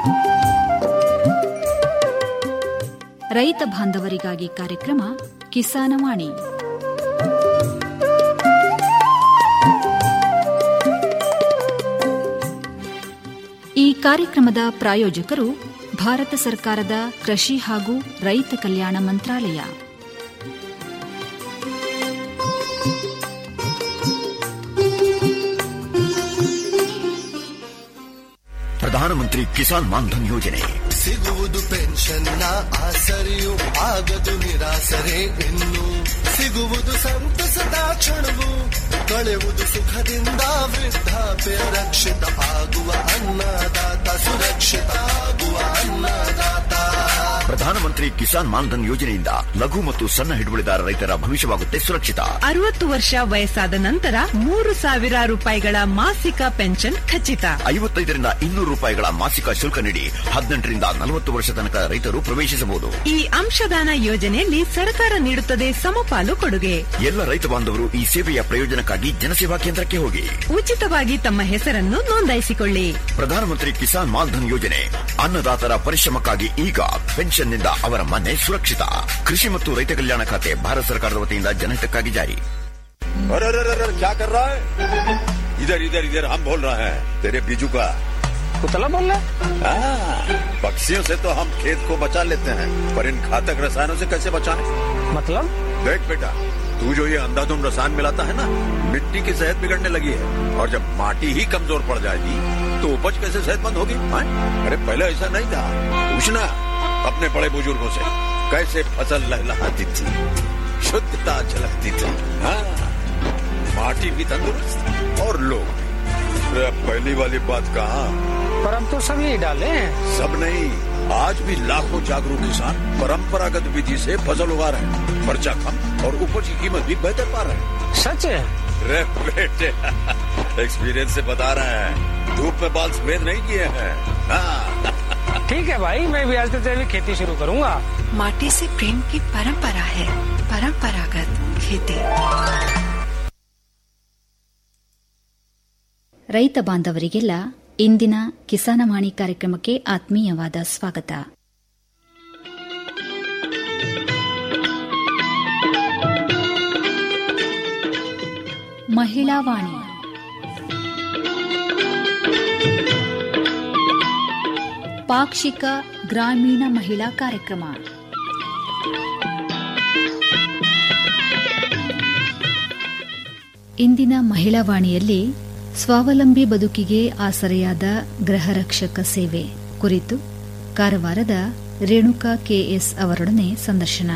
ರೈತ ಬಾಂಧವರಿಗಾಗಿ ಕಾರ್ಯಕ್ರಮ ಕಿಸಾನವಾಣಿ ಈ ಕಾರ್ಯಕ್ರಮದ ಪ್ರಾಯೋಜಕರು ಭಾರತ ಸರ್ಕಾರದ ಕೃಷಿ ಹಾಗೂ ರೈತ ಕಲ್ಯಾಣ ಮಂತ್ರಾಲಯ ಪ್ರಧಾನಮಂತ್ರಿ ಕಿಸಾನ್ ಮಾನ್ಧನ್ ಯೋಜನೆ ಸಿಗುವುದು ಪೆನ್ಷನ್ನ ಆಸರೆಯು ಆಗದು ನಿರಾಸರೆ ಇನ್ನು ಸಿಗುವುದು ಸಂತಸದ ಕ್ಷಣವು ಕಳೆಯುವುದು ಸುಖದಿಂದ ವೃದ್ಧಾಪ್ಯ ರಕ್ಷಿತ ಆಗುವ ಅನ್ನದಾತ ಸುರಕ್ಷಿತ ಆಗುವ ಅನ್ನದಾತ ಪ್ರಧಾನಮಂತ್ರಿ ಕಿಸಾನ್ ಮಾನ್ಧನ್ ಯೋಜನೆಯಿಂದ ಲಘು ಮತ್ತು ಸಣ್ಣ ಹಿಡುವಳಿದಾರ ರೈತರ ಭವಿಷ್ಯವಾಗುತ್ತೆ ಸುರಕ್ಷಿತ ಅರವತ್ತು ವರ್ಷ ವಯಸ್ಸಾದ ನಂತರ ಮೂರು ಸಾವಿರ ರೂಪಾಯಿಗಳ ಮಾಸಿಕ ಪೆನ್ಷನ್ ಖಚಿತ ಐವತ್ತೈದರಿಂದ ಇನ್ನೂರು ರೂಪಾಯಿಗಳ ಮಾಸಿಕ ಶುಲ್ಕ ನೀಡಿ ಹದಿನೆಂಟರಿಂದ ನಲವತ್ತು ವರ್ಷ ತನಕ ರೈತರು ಪ್ರವೇಶಿಸಬಹುದು ಈ ಅಂಶದಾನ ಯೋಜನೆಯಲ್ಲಿ ಸರ್ಕಾರ ನೀಡುತ್ತದೆ ಸಮಪಾಲು ಕೊಡುಗೆ ಎಲ್ಲ ರೈತ ಬಾಂಧವರು ಈ ಸೇವೆಯ ಪ್ರಯೋಜನಕ್ಕಾಗಿ ಜನಸೇವಾ ಕೇಂದ್ರಕ್ಕೆ ಹೋಗಿ ಉಚಿತವಾಗಿ ತಮ್ಮ ಹೆಸರನ್ನು ನೋಂದಾಯಿಸಿಕೊಳ್ಳಿ ಪ್ರಧಾನಮಂತ್ರಿ ಕಿಸಾನ್ ಮಾನ್ಧನ್ ಯೋಜನೆ ಅನ್ನದಾತರ ಪರಿಶ್ರಮಕ್ಕಾಗಿ ಈಗ ಪೆನ್ಷನ್ನಿಂದ ಅವರ ಮನೆ ಸುರಕ್ಷಿತ ಕೃಷಿ ಮತ್ತು ರೈತ ಕಲ್ಯಾಣ ಖಾತೆ ಭಾರತ ಸರ್ಕಾರದ ವತಿಯಿಂದ ಜನಹಿತಕ್ಕಾಗಿ ಜಾರಿ अरे अरे अरे अरे, क्या कर रहा है इधर इधर इधर हम बोल रहे हैं तेरे बीजू का कुतला बोल रहा हाँ, पक्षियों से तो हम खेत को बचा लेते हैं पर इन घातक रसायनों से कैसे बचाएं? मतलब देख बेटा तू जो ये अंधाधुंध रसायन मिलाता है ना मिट्टी की सेहत बिगड़ने लगी है और जब माटी ही कमजोर पड़ जाएगी तो उपज कैसे सेहतमंद होगी हाँ? अरे पहले ऐसा नहीं था पूछना अपने बड़े बुजुर्गों से कैसे फसल लहलहाती थी शुद्धता झलकती थी हाँ माटी भी तंदुरुस्त और लोग भी अरे अब पहली वाली बात कहा पर अब तो सब यही डाले हैं सब नहीं आज भी लाखों जागरूक किसान परंपरागत विधि से फसल उगा रहे हैं खर्चा कम और उपज की कीमत भी बेहतर पा रहे हैं सच है रे बेटे एक्सपीरियंस से बता रहे हैं धूप में बाल सफेद नहीं किए हैं हाँ ठीक है भाई मैं भी आज से जैविक खेती शुरू करूंगा माटी से प्रेम की परंपरा है परंपरागत खेती ರೈತ ಬಾಂಧವರಿಗೆಲ್ಲ ಇಂದಿನ ಕಿಸಾನವಾಣಿ ಕಾರ್ಯಕ್ರಮಕ್ಕೆ ಆತ್ಮೀಯವಾದ ಸ್ವಾಗತ ಮಹಿಳಾ ವಾಣಿ ಪಾಕ್ಷಿಕ ಗ್ರಾಮೀಣ ಮಹಿಳಾ ಕಾರ್ಯಕ್ರಮ ಇಂದಿನ ಮಹಿಳಾ ವಾಣಿಯಲ್ಲಿ ಸ್ವಾವಲಂಬಿ ಬದುಕಿಗೆ ಆಸರೆಯಾದ ಗೃಹರಕ್ಷಕ ಸೇವೆ ಕುರಿತು ಕಾರವಾರದ ರೇಣುಕಾ ಕೆಎಸ್ ಅವರೊಡನೆ ಸಂದರ್ಶನ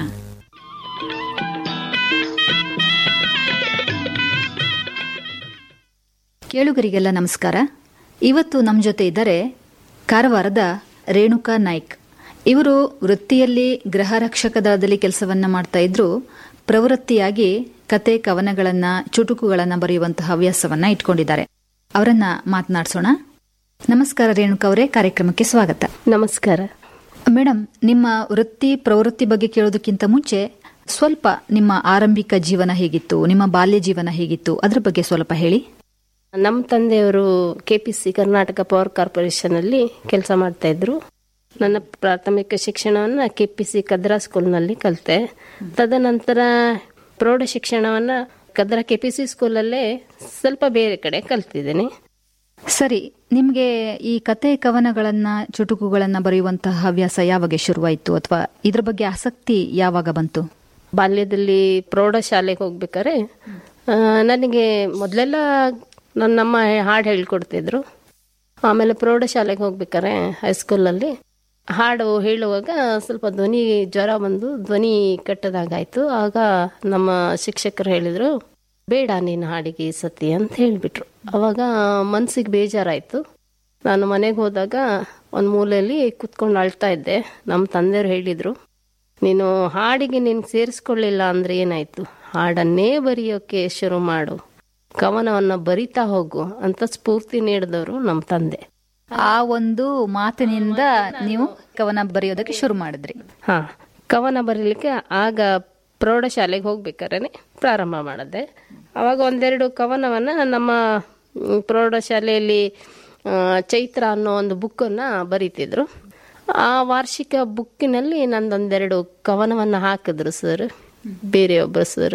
ಕೇಳುಗರಿಗೆಲ್ಲ ನಮಸ್ಕಾರ ಇವತ್ತು ನಮ್ಮ ಜೊತೆ ಇದ್ದಾರೆ ಕಾರವಾರದ ರೇಣುಕಾ ನಾಯ್ಕ್ ಇವರು ವೃತ್ತಿಯಲ್ಲಿ ಗೃಹ ರಕ್ಷಕ ದಳದಲ್ಲಿ ಕೆಲಸವನ್ನ ಮಾಡ್ತಾ ಇದ್ರು ಪ್ರವೃತ್ತಿಯಾಗಿ ಕತೆ ಕವನಗಳನ್ನ ಚುಟುಕುಗಳನ್ನ ಬರೆಯುವಂತಹ ಹವ್ಯಾಸವನ್ನ ಇಟ್ಕೊಂಡಿದ್ದಾರೆ ಅವರನ್ನ ಮಾತನಾಡಿಸೋಣ ನಮಸ್ಕಾರ ರೇಣುಕಾ ಅವರೇ ಕಾರ್ಯಕ್ರಮಕ್ಕೆ ಸ್ವಾಗತ ನಮಸ್ಕಾರ ಮೇಡಮ್ ನಿಮ್ಮ ವೃತ್ತಿ ಪ್ರವೃತ್ತಿ ಬಗ್ಗೆ ಕೇಳೋದಕ್ಕಿಂತ ಮುಂಚೆ ಸ್ವಲ್ಪ ನಿಮ್ಮ ಆರಂಭಿಕ ಜೀವನ ಹೇಗಿತ್ತು ನಿಮ್ಮ ಬಾಲ್ಯ ಜೀವನ ಹೇಗಿತ್ತು ಅದರ ಬಗ್ಗೆ ಸ್ವಲ್ಪ ಹೇಳಿ ನಮ್ಮ ತಂದೆಯವರು ಕೆಪಿಸಿ ಕರ್ನಾಟಕ ಪವರ್ ಕಾರ್ಪೊರೇಷನ್ ಅಲ್ಲಿ ಕೆಲಸ ಮಾಡ್ತಾ ಇದ್ರು ನನ್ನ ಪ್ರಾಥಮಿಕ ಶಿಕ್ಷಣವನ್ನ ಕೆಪಿಸಿ ಕದ್ರಾ ಸ್ಕೂಲ್ನಲ್ಲಿ ಕಲಿತೆ ತದನಂತರ ಪ್ರೌಢ ಶಿಕ್ಷಣವನ್ನ ಕದ್ರಾ ಕೆಪಿಸಿ ಸ್ಕೂಲಲ್ಲೇ ಸ್ವಲ್ಪ ಬೇರೆ ಕಡೆ ಕಲ್ತಿದ್ದೀನಿ ಸರಿ ನಿಮಗೆ ಈ ಕತೆ ಕವನಗಳನ್ನ ಚುಟುಕುಗಳನ್ನ ಬರೆಯುವಂತಹ ಹವ್ಯಾಸ ಯಾವಾಗ ಶುರುವಾಯಿತು ಅಥವಾ ಇದ್ರ ಬಗ್ಗೆ ಆಸಕ್ತಿ ಯಾವಾಗ ಬಂತು ಬಾಲ್ಯದಲ್ಲಿ ಪ್ರೌಢಶಾಲೆಗೆ ಹೋಗ್ಬೇಕಾದ್ರೆ ಆ, ನನಗೆ ಮೊದಲೆಲ್ಲ ನನ್ನಮ್ಮ ಹಾಡು ಹೇಳ್ಕೊಡ್ತಿದ್ರು ಆಮೇಲೆ ಪ್ರೌಢಶಾಲೆಗೆ ಹೋಗ್ಬೇಕಾದ್ರೆ ಹೈಸ್ಕೂಲಲ್ಲಿ ಹಾಡು ಹೇಳುವಾಗ ಸ್ವಲ್ಪ ಧ್ವನಿ ಜ್ವರ ಬಂದು ಧ್ವನಿ ಕಟ್ಟದಾಗಾಯ್ತು ಆಗ ನಮ್ಮ ಶಿಕ್ಷಕರು ಹೇಳಿದರು ಬೇಡ ನೀನು ಹಾಡಿಗೆ ಈ ಸತಿ ಅಂತ ಹೇಳಿಬಿಟ್ರು ಅವಾಗ ಮನ್ಸಿಗೆ ಬೇಜಾರಾಯಿತು ನಾನು ಮನೆಗೆ ಹೋದಾಗ ಒಂದು ಮೂಲೆಯಲ್ಲಿ ಕುತ್ಕೊಂಡು ಅಳ್ತಾ ಇದ್ದೆ ನಮ್ಮ ತಂದೆಯವರು ಹೇಳಿದರು ನೀನು ಹಾಡಿಗೆ ನಿನ್ಗೆ ಸೇರಿಸ್ಕೊಳ್ಳಿಲ್ಲ ಅಂದ್ರೆ ಏನಾಯ್ತು ಹಾಡನ್ನೇ ಬರೆಯೋಕೆ ಶುರು ಮಾಡು ಕವನವನ್ನ ಬರಿತಾ ಹೋಗು ಅಂತ ಸ್ಫೂರ್ತಿ ನೀಡಿದವರು ನಮ್ಮ ತಂದೆ ಆ ಒಂದು ಮಾತಿನಿಂದ ನೀವು ಕವನ ಬರೆಯೋದಕ್ಕೆ ಶುರು ಮಾಡಿದ್ರಿ ಹಾ ಕವನ ಬರೀಲಿಕ್ಕೆ ಆಗ ಪ್ರೌಢಶಾಲೆಗೆ ಹೋಗ್ಬೇಕಾದ್ರೆ ಪ್ರಾರಂಭ ಮಾಡಿದೆ ಅವಾಗ ಒಂದೆರಡು ಕವನವನ್ನ ನಮ್ಮ ಮ್, ಪ್ರೌಢಶಾಲೆಯಲ್ಲಿ ಆ, ಚೈತ್ರ ಅನ್ನೋ ಒಂದು ಬುಕ್ಕನ್ನು ಬರೀತಿದ್ರು ಆ ವಾರ್ಷಿಕ ಬುಕ್ಕಿನಲ್ಲಿ ನಂದೊಂದೆರಡು ಕವನವನ್ನು ಹಾಕಿದ್ರು ಸರ್ ಬೇರೆಯೊಬ್ಬರು ಸರ್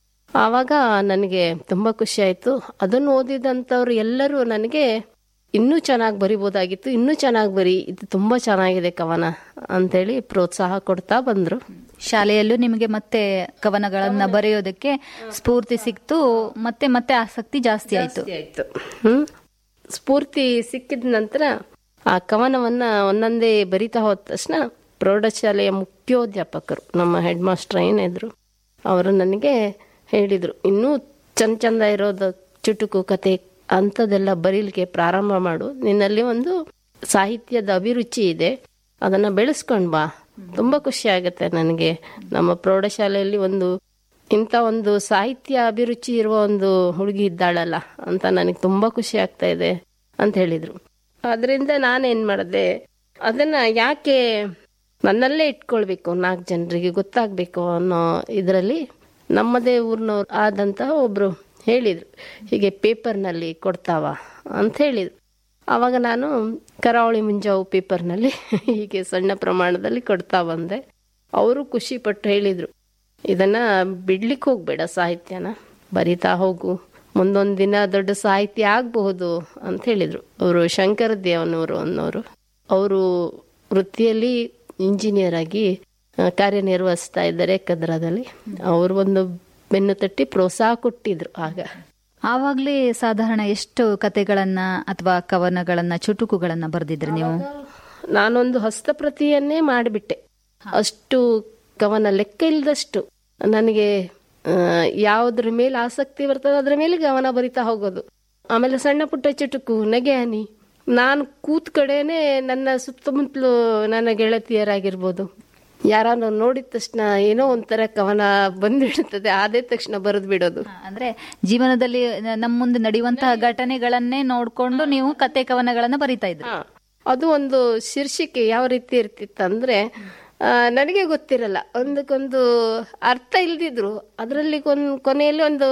ಆವಾಗ ನನಗೆ ತುಂಬ ಖುಷಿ ಆಯಿತು ಅದನ್ನು ಓದಿದಂಥವ್ರು ಎಲ್ಲರೂ ನನಗೆ ಇನ್ನೂ ಚೆನ್ನಾಗಿ ಬರಿಬೋದಾಗಿತ್ತು ಇನ್ನೂ ಚೆನ್ನಾಗಿ ಬರಿ ಇದು ತುಂಬ ಚೆನ್ನಾಗಿದೆ ಕವನ ಅಂತೇಳಿ ಪ್ರೋತ್ಸಾಹ ಕೊಡ್ತಾ ಬಂದರು ಶಾಲೆಯಲ್ಲೂ ನಿಮಗೆ ಮತ್ತೆ ಕವನಗಳನ್ನ ಬರೆಯೋದಕ್ಕೆ ಸ್ಫೂರ್ತಿ ಸಿಕ್ತು ಮತ್ತೆ ಮತ್ತೆ ಆಸಕ್ತಿ ಜಾಸ್ತಿ ಆಯ್ತು ಆಯ್ತು ಹ್ಮ್ ಸ್ಫೂರ್ತಿ ಸಿಕ್ಕಿದ ನಂತರ ಆ ಕವನವನ್ನ ಒಂದೊಂದೇ ಬರಿತಾ ಹೋದ ತಕ್ಷಣ ಪ್ರೌಢಶಾಲೆಯ ಮುಖ್ಯೋಧ್ಯಾಪಕರು ನಮ್ಮ ಹೆಡ್ ಮಾಸ್ಟರ್ ಏನಿದ್ರು ಅವರು ನನಗೆ ಹೇಳಿದರು ಇನ್ನೂ ಚಂದ ಚಂದ ಇರೋದು ಚುಟುಕು ಕತೆ ಅಂಥದ್ದೆಲ್ಲ ಬರೀಲಿಕ್ಕೆ ಪ್ರಾರಂಭ ಮಾಡು ನಿನ್ನಲ್ಲಿ ಒಂದು ಸಾಹಿತ್ಯದ ಅಭಿರುಚಿ ಇದೆ ಅದನ್ನ ಬೆಳೆಸ್ಕೊಂಡ್ ಬಾ ತುಂಬಾ ಖುಷಿ ಆಗುತ್ತೆ ನನಗೆ ನಮ್ಮ ಪ್ರೌಢಶಾಲೆಯಲ್ಲಿ ಒಂದು ಇಂಥ ಒಂದು ಸಾಹಿತ್ಯ ಅಭಿರುಚಿ ಇರುವ ಒಂದು ಹುಡುಗಿ ಇದ್ದಾಳಲ್ಲ ಅಂತ ನನಗೆ ತುಂಬಾ ಖುಷಿ ಆಗ್ತಾ ಇದೆ ಅಂತ ಹೇಳಿದ್ರು ಅದರಿಂದ ನಾನೇನ್ ಮಾಡಿದೆ ಅದನ್ನ ಯಾಕೆ ನನ್ನಲ್ಲೇ ಇಟ್ಕೊಳ್ಬೇಕು ನಾಲ್ಕು ಜನರಿಗೆ ಗೊತ್ತಾಗ್ಬೇಕು ಅನ್ನೋ ಇದರಲ್ಲಿ ನಮ್ಮದೇ ಊರಿನವ್ರು ಆದಂತಹ ಒಬ್ರು ಹೇಳಿದ್ರು ಹೀಗೆ ಪೇಪರ್ನಲ್ಲಿ ಕೊಡ್ತಾವ ಅಂತ ಹೇಳಿದ್ರು ಆವಾಗ ನಾನು ಕರಾವಳಿ ಮುಂಜಾವು ಪೇಪರ್ನಲ್ಲಿ ಹೀಗೆ ಸಣ್ಣ ಪ್ರಮಾಣದಲ್ಲಿ ಕೊಡ್ತಾ ಬಂದೆ ಅವರು ಖುಷಿ ಪಟ್ಟು ಹೇಳಿದ್ರು ಇದನ್ನ ಬಿಡ್ಲಿಕ್ಕೆ ಹೋಗ್ಬೇಡ ಸಾಹಿತ್ಯನ ಬರಿತಾ ಹೋಗು ಮುಂದೊಂದು ದಿನ ದೊಡ್ಡ ಸಾಹಿತ್ಯ ಆಗಬಹುದು ಅಂತ ಹೇಳಿದ್ರು ಅವರು ಶಂಕರ ದೇವನವರು ಅನ್ನೋರು ಅವರು ವೃತ್ತಿಯಲ್ಲಿ ಇಂಜಿನಿಯರ್ ಆಗಿ ಆ, ಕಾರ್ಯನಿರ್ವಹಿಸ್ತಾ ಇದ್ದಾರೆ ಕದ್ರಾದಲ್ಲಿ ಅವರು ಒಂದು ಬೆನ್ನು ತಟ್ಟಿ ಪ್ರೋತ್ಸಾಹ ಕೊಟ್ಟಿದ್ರು ಆಗ ಆವಾಗ್ಲೇ ಸಾಧಾರಣ ಎಷ್ಟು ಕತೆಗಳನ್ನ ಅಥವಾ ಕವನಗಳನ್ನ ಚುಟುಕುಗಳನ್ನ ಬರೆದಿದ್ರಿ ನೀವು ನಾನೊಂದು ಹಸ್ತಪ್ರತಿಯನ್ನೇ ಮಾಡಿಬಿಟ್ಟೆ ಅಷ್ಟು ಕವನ ಲೆಕ್ಕ ಇಲ್ಲದಷ್ಟು ನನಗೆ ಆ, ಯಾವುದ್ರ ಮೇಲೆ ಆಸಕ್ತಿ ಬರ್ತದೆ ಅದ್ರ ಮೇಲೆ ಗಮನ ಬರಿತಾ ಹೋಗೋದು ಆಮೇಲೆ ಸಣ್ಣ ಪುಟ್ಟ ಚುಟುಕು ನಗೆ ಹನಿ ನಾನು ಕೂತ್ ಕಡೆನೆ ನನ್ನ ಸುತ್ತಮುತ್ತಲು ನನ್ನ ಗೆಳತಿಯರಾಗಿರ್ಬೋದು ಯಾರನ್ನ ನೋಡಿದ ತಕ್ಷಣ ಏನೋ ಒಂಥರ ಕವನ ಬಂದ್ಬಿಡುತ್ತದೆ ಆದ ತಕ್ಷಣ ಬರೆದು ಬಿಡೋದು ಅಂದ್ರೆ ಜೀವನದಲ್ಲಿ ನಮ್ಮ ಮುಂದೆ ನಡೆಯುವಂತಹ ಘಟನೆಗಳನ್ನೇ ನೋಡ್ಕೊಂಡು ನೀವು ಕತೆ ಕವನಗಳನ್ನ ಬರಿತಾ ಇದ್ರಿ ಹಾ. ಅದು ಒಂದು ಶೀರ್ಷಿಕೆ ಯಾವ ರೀತಿ ಇರ್ತಿತ್ತಂದ್ರೆ ಆ, ನನಗೆ ಗೊತ್ತಿರಲ್ಲ ಒಂದಕ್ಕೊಂದು ಅರ್ಥ ಇಲ್ದಿದ್ರು ಅದರಲ್ಲಿ ಕೊನೆಯಲ್ಲಿ ಒಂದು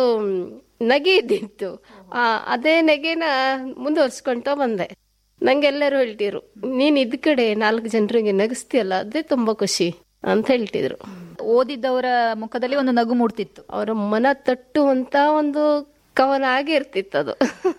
ನಗೆ ಇದ್ದಿತ್ತು ಆ, ಅದೇ ನಗೆನ ಮುಂದುವರ್ಸ್ಕೊಂತ ಬಂದೆ ನಂಗೆಲ್ಲರೂ ಹೇಳ್ತಿರು ನೀನ್ ಇದ್ ಕಡೆ ನಾಲ್ಕು ಜನರಿಗೆ ನಗಿಸ್ತೀಯಲ್ಲ ಅದೇ ತುಂಬಾ ಖುಷಿ ಅಂತ ಹೇಳ್ತಿದ್ರು ಓದಿದ್ದವರ ಮುಖದಲ್ಲಿ ಒಂದು ನಗು ಮೂಡ್ತಿತ್ತು ಅವರ ಮನ ತಟ್ಟುವಂತ ಒಂದು ಕವನ ಆಗಿ ಇರ್ತಿತ್ತು ಅದು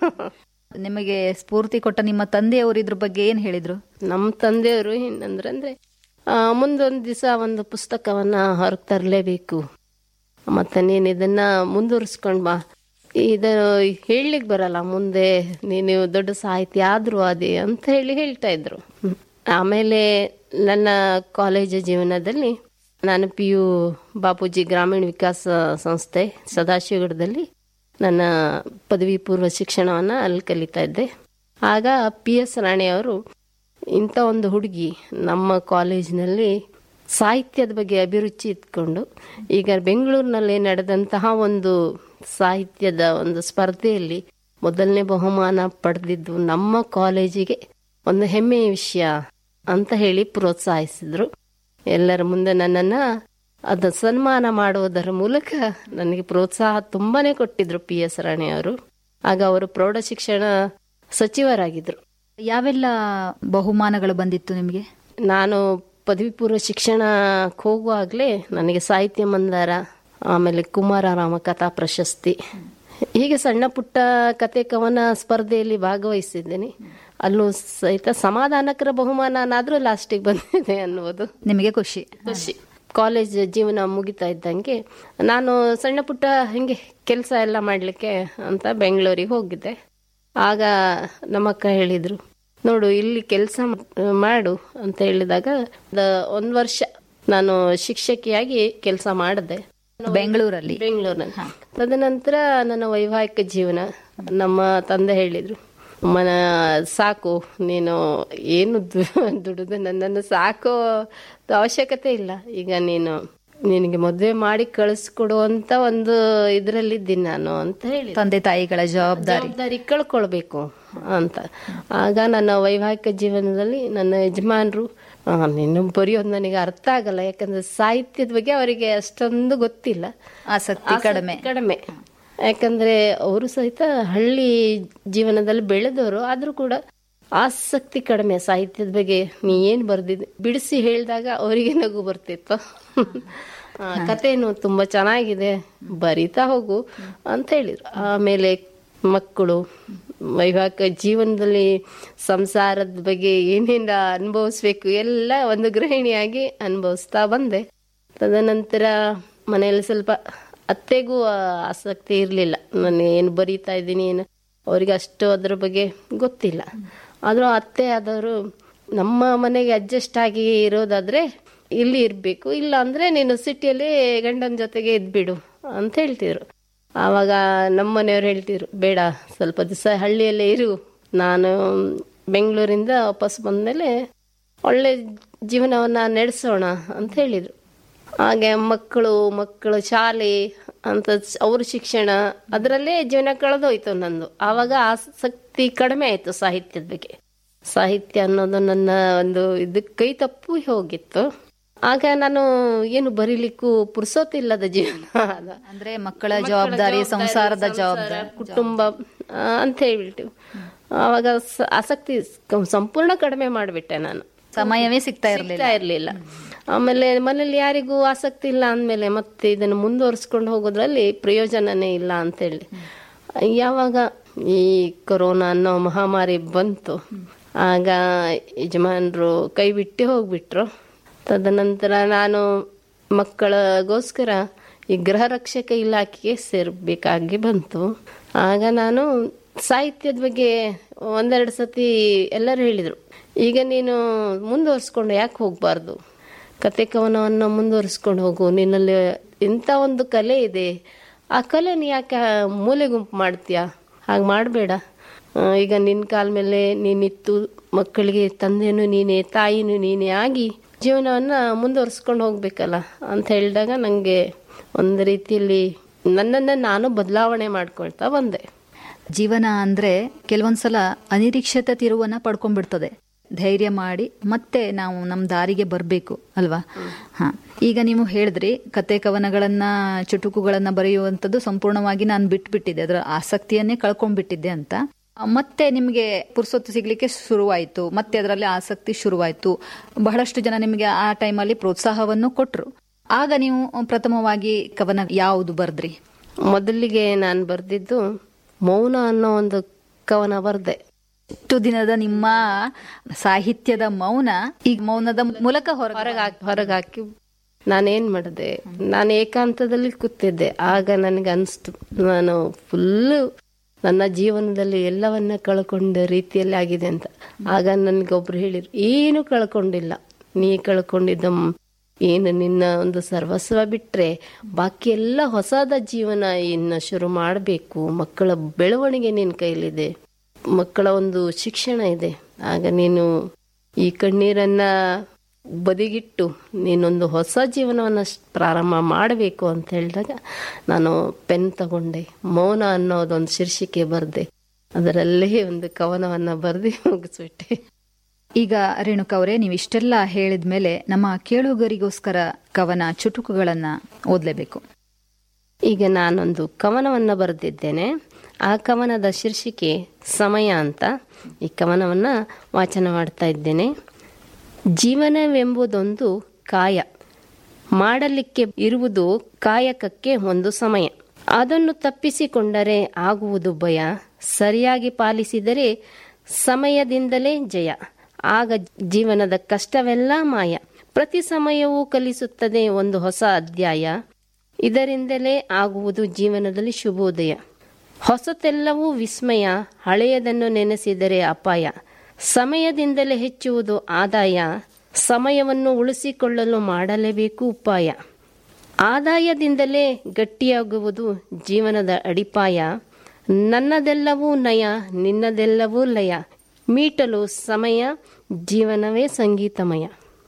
ನಿಮಗೆ ಸ್ಫೂರ್ತಿ ಕೊಟ್ಟ ನಿಮ್ಮ ತಂದೆಯವರು ಇದ್ರ ಬಗ್ಗೆ ಏನ್ ಹೇಳಿದ್ರು ನಮ್ಮ ತಂದೆಯವರು ಏನಂದ್ರೆ ಅಂದ್ರೆ ಆ, ಮುಂದೊಂದು ದಿವಸ ಒಂದು ಪುಸ್ತಕವನ್ನ ಹೊರಗೆ ತರಲೇಬೇಕು ಮತ್ತೆ ನೀನು ಇದನ್ನ ಮುಂದುವರಿಸ್ಕೊಂಡ್ ಬಾ ಇದು ಹೇಳಲಿಕ್ಕೆ ಬರಲ್ಲ ಮುಂದೆ ನೀನು ದೊಡ್ಡ ಸಾಹಿತಿ ಆದ್ರೂ ಅದೇ ಅಂತ ಹೇಳಿ ಹೇಳ್ತಾ ಇದ್ರು ಹ್ಮ್. ಆಮೇಲೆ ನನ್ನ ಕಾಲೇಜು ಜೀವನದಲ್ಲಿ ನಾನು ಪಿ ಯು ಬಾಪೂಜಿ ಗ್ರಾಮೀಣ ವಿಕಾಸ ಸಂಸ್ಥೆ ಸದಾಶಿವಗಢದಲ್ಲಿ ನನ್ನ ಪದವಿ ಪೂರ್ವ ಶಿಕ್ಷಣವನ್ನು ಅಲ್ಲಿ ಕಲಿತಾ ಇದ್ದೆ ಆಗ ಪಿ ಎಸ್ ರಾಣಿಯವರು ಇಂಥ ಒಂದು ಹುಡುಗಿ ನಮ್ಮ ಕಾಲೇಜಿನಲ್ಲಿ ಸಾಹಿತ್ಯದ ಬಗ್ಗೆ ಅಭಿರುಚಿ ಇಟ್ಕೊಂಡು ಈಗ ಬೆಂಗಳೂರಿನಲ್ಲಿ ನಡೆದಂತಹ ಒಂದು ಸಾಹಿತ್ಯದ ಒಂದು ಸ್ಪರ್ಧೆಯಲ್ಲಿ ಮೊದಲನೇ ಬಹುಮಾನ ಪಡೆದಿದ್ದು ನಮ್ಮ ಕಾಲೇಜಿಗೆ ಒಂದು ಹೆಮ್ಮೆಯ ವಿಷಯ ಅಂತ ಹೇಳಿ ಪ್ರೋತ್ಸಾಹಿಸಿದ್ರು ಎಲ್ಲರ ಮುಂದೆ ನನ್ನನ್ನ ಅದ ಸನ್ಮಾನ ಮಾಡುವುದರ ಮೂಲಕ ನನಗೆ ಪ್ರೋತ್ಸಾಹ ತುಂಬಾನೇ ಕೊಟ್ಟಿದ್ರು ಪಿ ಎಸ್ ರಾಣಿ ಅವರು ಆಗ ಅವರು ಪ್ರೌಢ ಶಿಕ್ಷಣ ಸಚಿವರಾಗಿದ್ರು ಯಾವೆಲ್ಲ ಬಹುಮಾನಗಳು ಬಂದಿತ್ತು ನಿಮಗೆ ನಾನು ಪದವಿ ಪೂರ್ವ ಶಿಕ್ಷಣಕ್ಕೆ ಹೋಗುವಾಗಲೇ ನನಗೆ ಸಾಹಿತ್ಯ ಮಂದಾರ ಆಮೇಲೆ ಕುಮಾರರಾಮ ಕಥಾ ಪ್ರಶಸ್ತಿ ಹೀಗೆ ಸಣ್ಣ ಪುಟ್ಟ ಕತೆ ಕವನ ಸ್ಪರ್ಧೆಯಲ್ಲಿ ಭಾಗವಹಿಸಿದ್ದೇನೆ ಅಲ್ಲೂ ಸಹಿತ ಸಮಾಧಾನಕರ ಬಹುಮಾನನಾದ್ರೂ ಲಾಸ್ಟಿಗೆ ಬಂದಿದೆ ಅನ್ನುವುದು ನಿಮಗೆ ಖುಷಿ ಖುಷಿ ಕಾಲೇಜ್ ಜೀವನ ಮುಗಿತಾ ಇದ್ದಂಗೆ ನಾನು ಸಣ್ಣ ಪುಟ್ಟ ಹಿಂಗೆ ಕೆಲಸ ಎಲ್ಲ ಮಾಡಲಿಕ್ಕೆ ಅಂತ ಬೆಂಗಳೂರಿಗೆ ಹೋಗಿದ್ದೆ ಆಗ ನಮ್ಮಕ್ಕ ಹೇಳಿದ್ರು ನೋಡು ಇಲ್ಲಿ ಕೆಲಸ ಮಾಡು ಅಂತ ಹೇಳಿದಾಗ ಒಂದು ವರ್ಷ ನಾನು ಶಿಕ್ಷಕಿಯಾಗಿ ಕೆಲಸ ಮಾಡಿದೆ ಬೆಂಗಳೂರಲ್ಲಿ ಬೆಂಗಳೂರಿನಲ್ಲಿ ತದನಂತರ ನನ್ನ ವೈವಾಹಿಕ ಜೀವನ ನಮ್ಮ ತಂದೆ ಹೇಳಿದ್ರು ಮನ ಸಾಕು ನೀನು ಏನು ದು- ದುಡಿದು ನನ್ನನ್ನು ಸಾಕೋ ಅವಶ್ಯಕತೆ ಇಲ್ಲ ಈಗ ನೀನು ನಿನಗೆ ಮದುವೆ ಮಾಡಿ ಕಳಿಸ್ಕೊಡುವಂತ ಒಂದು ಇದರಲ್ಲಿದ್ದೀನಿ ನಾನು ಅಂತ ಹೇಳಿ ತಂದೆ ತಾಯಿಗಳ ಜವಾಬ್ದಾರಿ ಜವಾಬ್ದಾರಿ ಕಳ್ಕೊಳ್ಬೇಕು ಅಂತ ಆಗ ನನ್ನ ವೈವಾಹಿಕ ಜೀವನದಲ್ಲಿ ನನ್ನ ಯಜಮಾನರು ಆ, ನೀನು ಬರೆಯೋದು ನನಗೆ ಅರ್ಥ ಆಗಲ್ಲ ಯಾಕಂದ್ರೆ ಸಾಹಿತ್ಯದ ಬಗ್ಗೆ ಅವರಿಗೆ ಅಷ್ಟೊಂದು ಗೊತ್ತಿಲ್ಲ ಆಸಕ್ತಿ ಕಡಿಮೆ ಕಡಿಮೆ ಯಾಕಂದ್ರೆ ಅವರು ಸಹಿತ ಹಳ್ಳಿ ಜೀವನದಲ್ಲಿ ಬೆಳೆದವರು ಆದ್ರೂ ಕೂಡ ಆಸಕ್ತಿ ಕಡಿಮೆ ಸಾಹಿತ್ಯದ ಬಗ್ಗೆ ನೀ ಏನು ಬರ್ದಿದ್ದೆ ಬಿಡಿಸಿ ಹೇಳಿದಾಗ ಅವರಿಗೆ ನಗು ಬರ್ತಿತ್ತು ಆ, ಕಥೆನು ತುಂಬ ಚೆನ್ನಾಗಿದೆ ಬರಿತಾ ಹೋಗು ಅಂತ ಹೇಳಿದ್ರು ಆಮೇಲೆ ಮಕ್ಕಳು ವೈವಾಹಿಕ ಜೀವನದಲ್ಲಿ ಸಂಸಾರದ ಬಗ್ಗೆ ಏನೇನು ಅನುಭವಿಸ್ಬೇಕು ಎಲ್ಲ ಒಂದು ಗೃಹಿಣಿಯಾಗಿ ಅನುಭವಿಸ್ತಾ ಬಂದೆ ತದನಂತರ ಮನೆಯಲ್ಲಿ ಸ್ವಲ್ಪ ಅತ್ತೆಗೂ ಆ ಆಸಕ್ತಿ ಇರಲಿಲ್ಲ ನಾನು ಏನು ಬರೀತಾ ಇದ್ದೀನಿ ಏನು ಅವರಿಗೆ ಅಷ್ಟು ಅದ್ರ ಬಗ್ಗೆ ಗೊತ್ತಿಲ್ಲ ಆದರೂ ಅತ್ತೆ ಆದವರು ನಮ್ಮ ಮನೆಗೆ ಅಡ್ಜಸ್ಟ್ ಆಗಿ ಇರೋದಾದ್ರೆ ಇಲ್ಲಿ ಇರಬೇಕು ಇಲ್ಲ ಅಂದರೆ ನೀನು ಸಿಟಿಯಲ್ಲಿ ಗಂಡನ ಜೊತೆಗೆ ಇದ್ಬಿಡು ಅಂತ ಹೇಳ್ತಿದ್ರು ಆವಾಗ ನಮ್ಮ ಮನೆಯವ್ರು ಹೇಳ್ತಿದ್ರು ಬೇಡ ಸ್ವಲ್ಪ ದಿವಸ ಹಳ್ಳಿಯಲ್ಲೇ ಇರು ನಾನು ಬೆಂಗಳೂರಿಂದ ವಾಪಸ್ ಬಂದಮೇಲೆ ಒಳ್ಳೆ ಜೀವನವನ್ನು ನಡೆಸೋಣ ಅಂತ ಹೇಳಿದರು ಹಾಗೆ ಮಕ್ಕಳು ಮಕ್ಕಳು ಶಾಲೆ ಅಂತ ಸ್- ಅವ್ರ ಶಿಕ್ಷಣ ಅದರಲ್ಲೇ ಜೀವನ ಕಳೆದೋಯ್ತು ನಂದು ಆವಾಗ ಆಸಕ್ತಿ ಕಡಿಮೆ ಆಯಿತು ಸಾಹಿತ್ಯದ ಬಗ್ಗೆ ಸಾಹಿತ್ಯ ಅನ್ನೋದು ನನ್ನ ಒಂದು ಇದು ಕೈ ತಪ್ಪು ಹೋಗಿತ್ತು ಆಗ ನಾನು ಏನು ಬರೀಲಿಕ್ಕೂ ಪುರ್ಸೋತಿಲ್ಲದ ಜೀವನ ಅದ ಅಂದ್ರೆ ಮಕ್ಕಳ ಜವಾಬ್ದಾರಿ ಸಂಸಾರದ ಜವಾಬ್ದಾರಿ ಕುಟುಂಬ ಆ, ಅಂತ ಹೇಳ್ಬಿಟ್ಟು ಆವಾಗ ಸ- ಆಸಕ್ತಿ ಸ- ಸಂಪೂರ್ಣ ಕಡಿಮೆ ಮಾಡಿಬಿಟ್ಟೆ ನಾನು ಸಮಯವೇ ಸಿಗ್ತಾ ಇರಲಿಲ್ಲ ಸಿಗ್ತಾ ಇರ್ಲಿಲ್ಲ ಆಮೇಲೆ ಮನೇಲಿ ಯಾರಿಗೂ ಆಸಕ್ತಿ ಇಲ್ಲ ಅಂದಮೇಲೆ ಮತ್ತೆ ಇದನ್ನು ಮುಂದುವರಿಸ್ಕೊಂಡು ಹೋಗೋದ್ರಲ್ಲಿ ಪ್ರಯೋಜನನೇ ಇಲ್ಲ ಅಂತೇಳಿ ಯಾವಾಗ ಈ ಕೊರೋನಾ ಅನ್ನೋ ಮಹಾಮಾರಿ ಬಂತು ಆಗ ಯಜಮಾನರು ಕೈ ಬಿಟ್ಟು ಹೋಗ್ಬಿಟ್ರು ತದನಂತರ ನಾನು ಮಕ್ಕಳಿಗೋಸ್ಕರ ಈ ಗೃಹ ರಕ್ಷಕ ಇಲಾಖೆಗೆ ಸೇರಬೇಕಾಗಿ ಬಂತು ಆಗ ನಾನು ಸಾಹಿತ್ಯದ ಬಗ್ಗೆ ಒಂದೆರಡು ಸತಿ ಎಲ್ಲರೂ ಹೇಳಿದರು ಈಗ ನೀನು ಮುಂದುವರಿಸ್ಕೊಂಡು ಯಾಕೆ ಹೋಗಬಾರ್ದು ಕತೆ ಕವನವನ್ನು ಮುಂದುವರಿಸ್ಕೊಂಡು ಹೋಗು ನಿನ್ನಲ್ಲಿ ಇಂಥ ಒಂದು ಕಲೆ ಇದೆ ಆ ಕಲೆ ನೀ ಯಾಕೆ ಮೂಲೆ ಗುಂಪು ಮಾಡ್ತೀಯಾ ಹಾಗೆ ಮಾಡಬೇಡ ಈಗ ನಿನ್ನ ಕಾಲ ಮೇಲೆ ನೀನಿತ್ತು ಮಕ್ಕಳಿಗೆ ತಂದೆನೂ ನೀನೇ ತಾಯಿನೂ ನೀನೇ ಆಗಿ ಜೀವನವನ್ನು ಮುಂದುವರಿಸ್ಕೊಂಡು ಹೋಗ್ಬೇಕಲ್ಲ ಅಂತ ಹೇಳಿದಾಗ ನನಗೆ ಒಂದು ರೀತಿಯಲ್ಲಿ ನನ್ನನ್ನು ನಾನು ಬದಲಾವಣೆ ಮಾಡ್ಕೊಳ್ತಾ ಬಂದೆ ಜೀವನ ಅಂದ್ರೆ ಕೆಲವೊಂದ್ಸಲ ಅನಿರೀಕ್ಷಿತ ತಿರುವನ್ನ ಪಡ್ಕೊಂಡ್ಬಿಡ್ತದೆ ಧೈರ್ಯ ಮಾಡಿ ಮತ್ತೆ ನಾವು ನಮ್ಮ ದಾರಿಗೆ ಬರಬೇಕು ಅಲ್ವಾ ಹಾ ಈಗ ನೀವು ಹೇಳಿದ್ರಿ ಕತೆ ಕವನಗಳನ್ನ ಚುಟುಕುಗಳನ್ನ ಬರೆಯುವಂಥದ್ದು ಸಂಪೂರ್ಣವಾಗಿ ನಾನು ಬಿಟ್ಬಿಟ್ಟಿದ್ದೆ ಅದರ ಆಸಕ್ತಿಯನ್ನೇ ಕಳ್ಕೊಂಡ್ಬಿಟ್ಟಿದ್ದೆ ಅಂತ ಮತ್ತೆ ನಿಮಗೆ ಪುರ್ಸೊತ್ತು ಸಿಗ್ಲಿಕ್ಕೆ ಶುರುವಾಯಿತು ಮತ್ತೆ ಅದರಲ್ಲಿ ಆಸಕ್ತಿ ಶುರುವಾಯಿತು ಬಹಳಷ್ಟು ಜನ ನಿಮಗೆ ಆ ಟೈಮಲ್ಲಿ ಪ್ರೋತ್ಸಾಹವನ್ನು ಕೊಟ್ರು ಆಗ ನೀವು ಪ್ರಥಮವಾಗಿ ಕವನ ಯಾವುದು ಬರ್ದ್ರಿ ಮೊದಲಿಗೆ ನಾನು ಬರೆದಿದ್ದು ಮೌನ ಅನ್ನೋ ಒಂದು ಕವನ ಬರೆದೆ ಇಷ್ಟು ದಿನದ ನಿಮ್ಮ ಸಾಹಿತ್ಯದ ಮೌನ ಈಗ ಮೌನದ ಮೂಲಕ ಹೊರಗೆ ಹೊರಗೆ ಹೊರಗಾಕಿ ನಾನೇನ್ ಮಾಡಿದೆ ನಾನು ಏಕಾಂತದಲ್ಲಿ ಕೂತಿದ್ದೆ ಆಗ ನನಗೆ ಅನಿಸ್ತು ನಾನು ಫುಲ್ಲು ನನ್ನ ಜೀವನದಲ್ಲಿ ಎಲ್ಲವನ್ನ ಕಳ್ಕೊಂಡ ರೀತಿಯಲ್ಲಿ ಆಗಿದೆ ಅಂತ ಆಗ ನನಗೊಬ್ರು ಹೇಳಿರು ಏನು ಕಳ್ಕೊಂಡಿಲ್ಲ ನೀ ಕಳ್ಕೊಂಡಿದ್ದ ಮ್- ಏನು ನಿನ್ನ ಒಂದು ಸರ್ವಸ್ವ ಬಿಟ್ರೆ ಬಾಕಿ ಎಲ್ಲ ಹೊಸದ ಜೀವನ ಇನ್ನು ಶುರು ಮಾಡಬೇಕು ಮಕ್ಕಳ ಬೆಳವಣಿಗೆ ನಿನ್ನ ಕೈಲಿದೆ ಮಕ್ಕಳ ಒಂದು ಶಿಕ್ಷಣ ಇದೆ ಆಗ ನೀನು ಈ ಕಣ್ಣೀರನ್ನ ಬದಿಗಿಟ್ಟು ನೀನೊಂದು ಹೊಸ ಜೀವನವನ್ನು ಸ್- ಪ್ರಾರಂಭ ಮಾಡಬೇಕು ಅಂತ ಹೇಳಿದಾಗ ನಾನು ಪೆನ್ ತಗೊಂಡೆ ಮೌನ ಅನ್ನೋದೊಂದು ಶೀರ್ಷಿಕೆ ಬರೆದೆ ಅದರಲ್ಲೇ ಒಂದು ಕವನವನ್ನು ಬರೆದು ಮುಗಿಸ್ಬಿಟ್ಟೆ ಈಗ ರೇಣುಕಾ ಅವರೇ ನೀವು ಇಷ್ಟೆಲ್ಲ ಹೇಳಿದ ಮೇಲೆ ನಮ್ಮ ಕೇಳುಗರಿಗೋಸ್ಕರ ಕವನ ಚುಟುಕುಗಳನ್ನ ಓದಲೇಬೇಕು ಈಗ ನಾನೊಂದು ಕವನವನ್ನು ಬರೆದಿದ್ದೇನೆ ಆ ಕವನದ ಶೀರ್ಷಿಕೆ ಸಮಯ ಅಂತ ಈ ಕವನವನ್ನು ವಾಚನ ಮಾಡ್ತಾ ಇದ್ದೇನೆ ಜೀವನವೆಂಬುದೊಂದು ಕಾಯ ಮಾಡಲಿಕ್ಕೆ ಇರುವುದು ಕಾಯಕಕ್ಕೆ ಒಂದು ಸಮಯ ಅದನ್ನು ತಪ್ಪಿಸಿಕೊಂಡರೆ ಆಗುವುದು ಭಯ ಸರಿಯಾಗಿ ಪಾಲಿಸಿದರೆ ಸಮಯದಿಂದಲೇ ಜಯ ಆಗ ಜೀವನದ ಕಷ್ಟವೆಲ್ಲ ಮಾಯ ಪ್ರತಿ ಸಮಯವೂ ಕಲಿಸುತ್ತದೆ ಒಂದು ಹೊಸ ಅಧ್ಯಾಯ ಇದರಿಂದಲೇ ಆಗುವುದು ಜೀವನದಲ್ಲಿ ಶುಭೋದಯ ಹೊಸತೆಲ್ಲವೂ ವಿಸ್ಮಯ ಹಳೆಯದನ್ನು ನೆನೆಸಿದರೆ ಅಪಾಯ ಸಮಯದಿಂದಲೇ ಹೆಚ್ಚುವುದು ಆದಾಯ ಸಮಯವನ್ನು ಉಳಿಸಿಕೊಳ್ಳಲು ಮಾಡಲೇಬೇಕು ಉಪಾಯ ಆದಾಯದಿಂದಲೇ ಗಟ್ಟಿಯಾಗುವುದು ಜೀವನದ ಅಡಿಪಾಯ ನನ್ನದೆಲ್ಲವೂ ನಯ ನಿನ್ನದೆಲ್ಲವೂ ಲಯ ಮೀಟಲು ಸಮಯ ಜೀವನವೇ ಸಂಗೀತಮಯ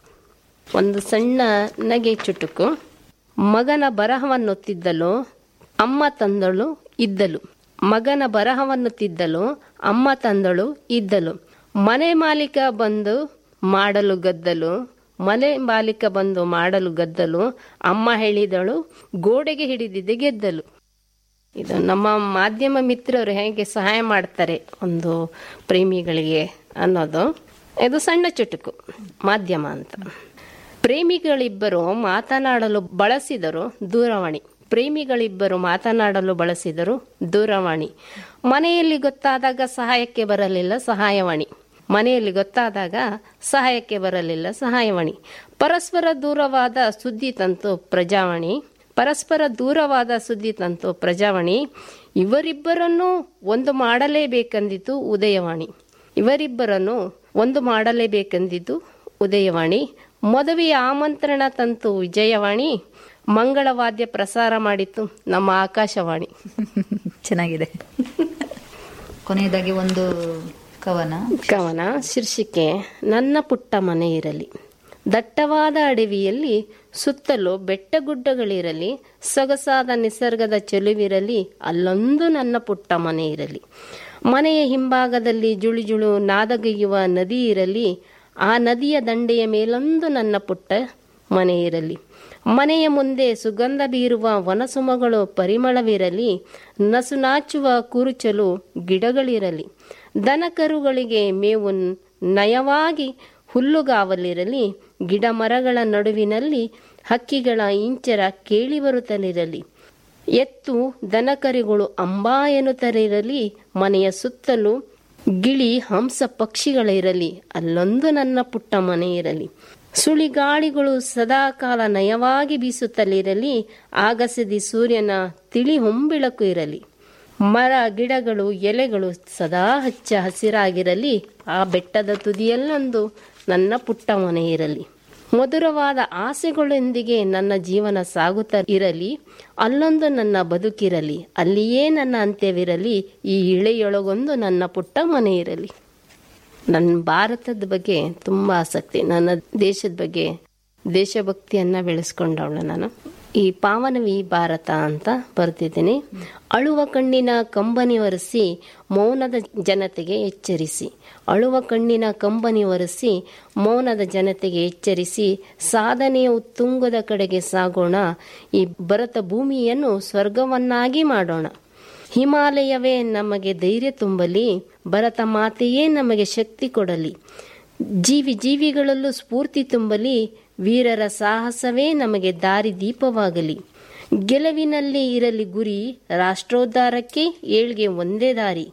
ಒಂದು ಸಣ್ಣ ನಗೆ ಚುಟುಕು ಮಗನ ಬರಹವನ್ನು ತಿದ್ದಲು ಅಮ್ಮ ತಂದಳು ಇದ್ದಲು ಮಗನ ಬರಹವನ್ನು ತಿದ್ದಲು ಅಮ್ಮ ತಂದಳು ಇದ್ದಲು ಮನೆ ಮಾಲೀಕ ಬಂದು ಮಾಡಲು ಗದ್ದಲು ಮನೆ ಮಾಲೀಕ ಬಂದು ಮಾಡಲು ಗದ್ದಲು ಅಮ್ಮ ಹೇಳಿದಳು ಗೋಡೆಗೆ ಹಿಡಿದಿದೆ ಗೆದ್ದಲು ಇದು ನಮ್ಮ ಮಾಧ್ಯಮ ಮಿತ್ರರು ಹೇಗೆ ಸಹಾಯ ಮಾಡ್ತಾರೆ ಒಂದು ಪ್ರೇಮಿಗಳಿಗೆ ಅನ್ನೋದು ಇದು ಸಣ್ಣ ಚುಟುಕು ಮಾಧ್ಯಮ ಅಂತ ಪ್ರೇಮಿಗಳಿಬ್ಬರು ಮಾತನಾಡಲು ಬಳಸಿದರು ದೂರವಾಣಿ ಪ್ರೇಮಿಗಳಿಬ್ಬರು ಮಾತನಾಡಲು ಬಳಸಿದರು ದೂರವಾಣಿ ಮನೆಯಲ್ಲಿ ಗೊತ್ತಾದಾಗ ಸಹಾಯಕ್ಕೆ ಬರಲಿಲ್ಲ ಸಹಾಯವಾಣಿ ಮನೆಯಲ್ಲಿ ಗೊತ್ತಾದಾಗ ಸಹಾಯಕ್ಕೆ ಬರಲಿಲ್ಲ ಸಹಾಯವಾಣಿ ಪರಸ್ಪರ ದೂರವಾದ ಸುದ್ದಿ ತಂತು ಪ್ರಜಾವಾಣಿ ಪರಸ್ಪರ ದೂರವಾದ ಸುದ್ದಿ ತಂತು ಪ್ರಜಾವಾಣಿ ಇವರಿಬ್ಬರನ್ನು ಒಂದು ಮಾಡಲೇಬೇಕೆಂದಿತು ಉದಯವಾಣಿ ಇವರಿಬ್ಬರನ್ನು ಒಂದು ಮಾಡಲೇಬೇಕೆಂದಿದ್ದು ಉದಯವಾಣಿ ಮದುವೆಯ ಆಮಂತ್ರಣ ತಂತು ವಿಜಯವಾಣಿ ಮಂಗಳವಾದ್ಯ ಪ್ರಸಾರ ಮಾಡಿತ್ತು ನಮ್ಮ ಆಕಾಶವಾಣಿ ಚೆನ್ನಾಗಿದೆ ಕೊನೆಯದಾಗಿ ಒಂದು ಕವನ ಕವನ ಶೀರ್ಷಿಕೆ ನನ್ನ ಪುಟ್ಟ ಮನೆ ಇರಲಿ ದಟ್ಟವಾದ ಅಡವಿಯಲ್ಲಿ ಸುತ್ತಲೂ ಬೆಟ್ಟಗುಡ್ಡಗಳಿರಲಿ ಸೊಗಸಾದ ನಿಸರ್ಗದ ಚೆಲುವಿರಲಿ ಅಲ್ಲೊಂದು ನನ್ನ ಪುಟ್ಟ ಮನೆ ಇರಲಿ ಮನೆಯ ಹಿಂಭಾಗದಲ್ಲಿ ಜುಳುಜುಳು ನಾದಗೈಯುವ ನದಿ ಇರಲಿ ಆ ನದಿಯ ದಂಡೆಯ ಮೇಲೊಂದು ನನ್ನ ಪುಟ್ಟ ಮನೆ ಇರಲಿ ಮನೆಯ ಮುಂದೆ ಸುಗಂಧ ಬೀರುವ ವನಸುಮಗಳು ಪರಿಮಳವಿರಲಿ ನಸುನಾಚುವ ಕುರುಚಲು ಗಿಡಗಳಿರಲಿ ದನಕರುಗಳಿಗೆ ಮೇವು ನಯವಾಗಿ ಹುಲ್ಲುಗಾವಲಿರಲಿ ಗಿಡ ಮರಗಳ ನಡುವಿನಲ್ಲಿ ಹಕ್ಕಿಗಳ ಇಂಚರ ಕೇಳಿ ಬರುತ್ತಲಿರಲಿ ಎತ್ತು ದನಕರಿಗಳು ಅಂಬಾ ಎನ್ನುತ್ತಲಿರಲಿ ಮನೆಯ ಸುತ್ತಲೂ ಗಿಳಿ ಹಂಸ ಪಕ್ಷಿಗಳಿರಲಿ ಅಲ್ಲೊಂದು ನನ್ನ ಪುಟ್ಟ ಮನೆ ಇರಲಿ ಸುಳಿಗಾಳಿಗಳು ಸದಾಕಾಲ ನಯವಾಗಿ ಬೀಸುತ್ತಲಿರಲಿ ಆಗಸದಿ ಸೂರ್ಯನ ತಿಳಿ ಹೊಂಬಿಳಕು ಇರಲಿ ಮರ ಗಿಡಗಳು ಎಲೆಗಳು ಸದಾ ಹಚ್ಚ ಹಸಿರಾಗಿರಲಿ ಆ ಬೆಟ್ಟದ ತುದಿಯಲ್ಲೊಂದು ನನ್ನ ಪುಟ್ಟ ಮನೆ ಇರಲಿ ಮಧುರವಾದ ಆಸೆಗಳೊಂದಿಗೆ ನನ್ನ ಜೀವನ ಸಾಗುತ್ತಾ ಇರಲಿ ಅಲ್ಲೊಂದು ನನ್ನ ಬದುಕಿರಲಿ ಅಲ್ಲಿಯೇ ನನ್ನ ಅಂತ್ಯವಿರಲಿ ಈ ಇಳೆಯೊಳಗೊಂದು ನನ್ನ ಪುಟ್ಟ ಮನೆ ಇರಲಿ ನನ್ನ ಭಾರತದ ಬಗ್ಗೆ ತುಂಬ ಆಸಕ್ತಿ ನನ್ನ ದೇಶದ ಬಗ್ಗೆ ದೇಶಭಕ್ತಿಯನ್ನ ಬೆಳೆಸ್ಕೊಂಡವಳು ನಾನು ಈ ಪಾವನವಿ ಭಾರತ ಅಂತ ಬರ್ತಿದ್ದೀನಿ ಅಳುವ ಕಣ್ಣಿನ ಕಂಬನಿ ಒರೆಸಿ ಮೌನದ ಜನತೆಗೆ ಎಚ್ಚರಿಸಿ ಅಳುವ ಕಣ್ಣಿನ ಕಂಬನಿ ಒರೆಸಿ ಮೌನದ ಜನತೆಗೆ ಎಚ್ಚರಿಸಿ ಸಾಧನೆಯ ಉತ್ತುಂಗದ ಕಡೆಗೆ ಸಾಗೋಣ ಈ ಭರತ ಭೂಮಿಯನ್ನು ಸ್ವರ್ಗವನ್ನಾಗಿ ಮಾಡೋಣ ಹಿಮಾಲಯವೇ ನಮಗೆ ಧೈರ್ಯ ತುಂಬಲಿ ಭರತ ಮಾತೆಯೇ ನಮಗೆ ಶಕ್ತಿ ಕೊಡಲಿ ಜೀವಿ ಜೀವಿಗಳಲ್ಲೂ ಸ್ಫೂರ್ತಿ ತುಂಬಲಿ ವೀರರ ಸಾಹಸವೇ ನಮಗೆ ದಾರಿ ದೀಪವಾಗಲಿ ಗೆಲುವಿನಲ್ಲಿ ಇರಲಿ ಗುರಿ ರಾಷ್ಟ್ರೋದ್ಧಾರಕ್ಕೆ ಏಳ್ಗೆ ಒಂದೇ ದಾರಿ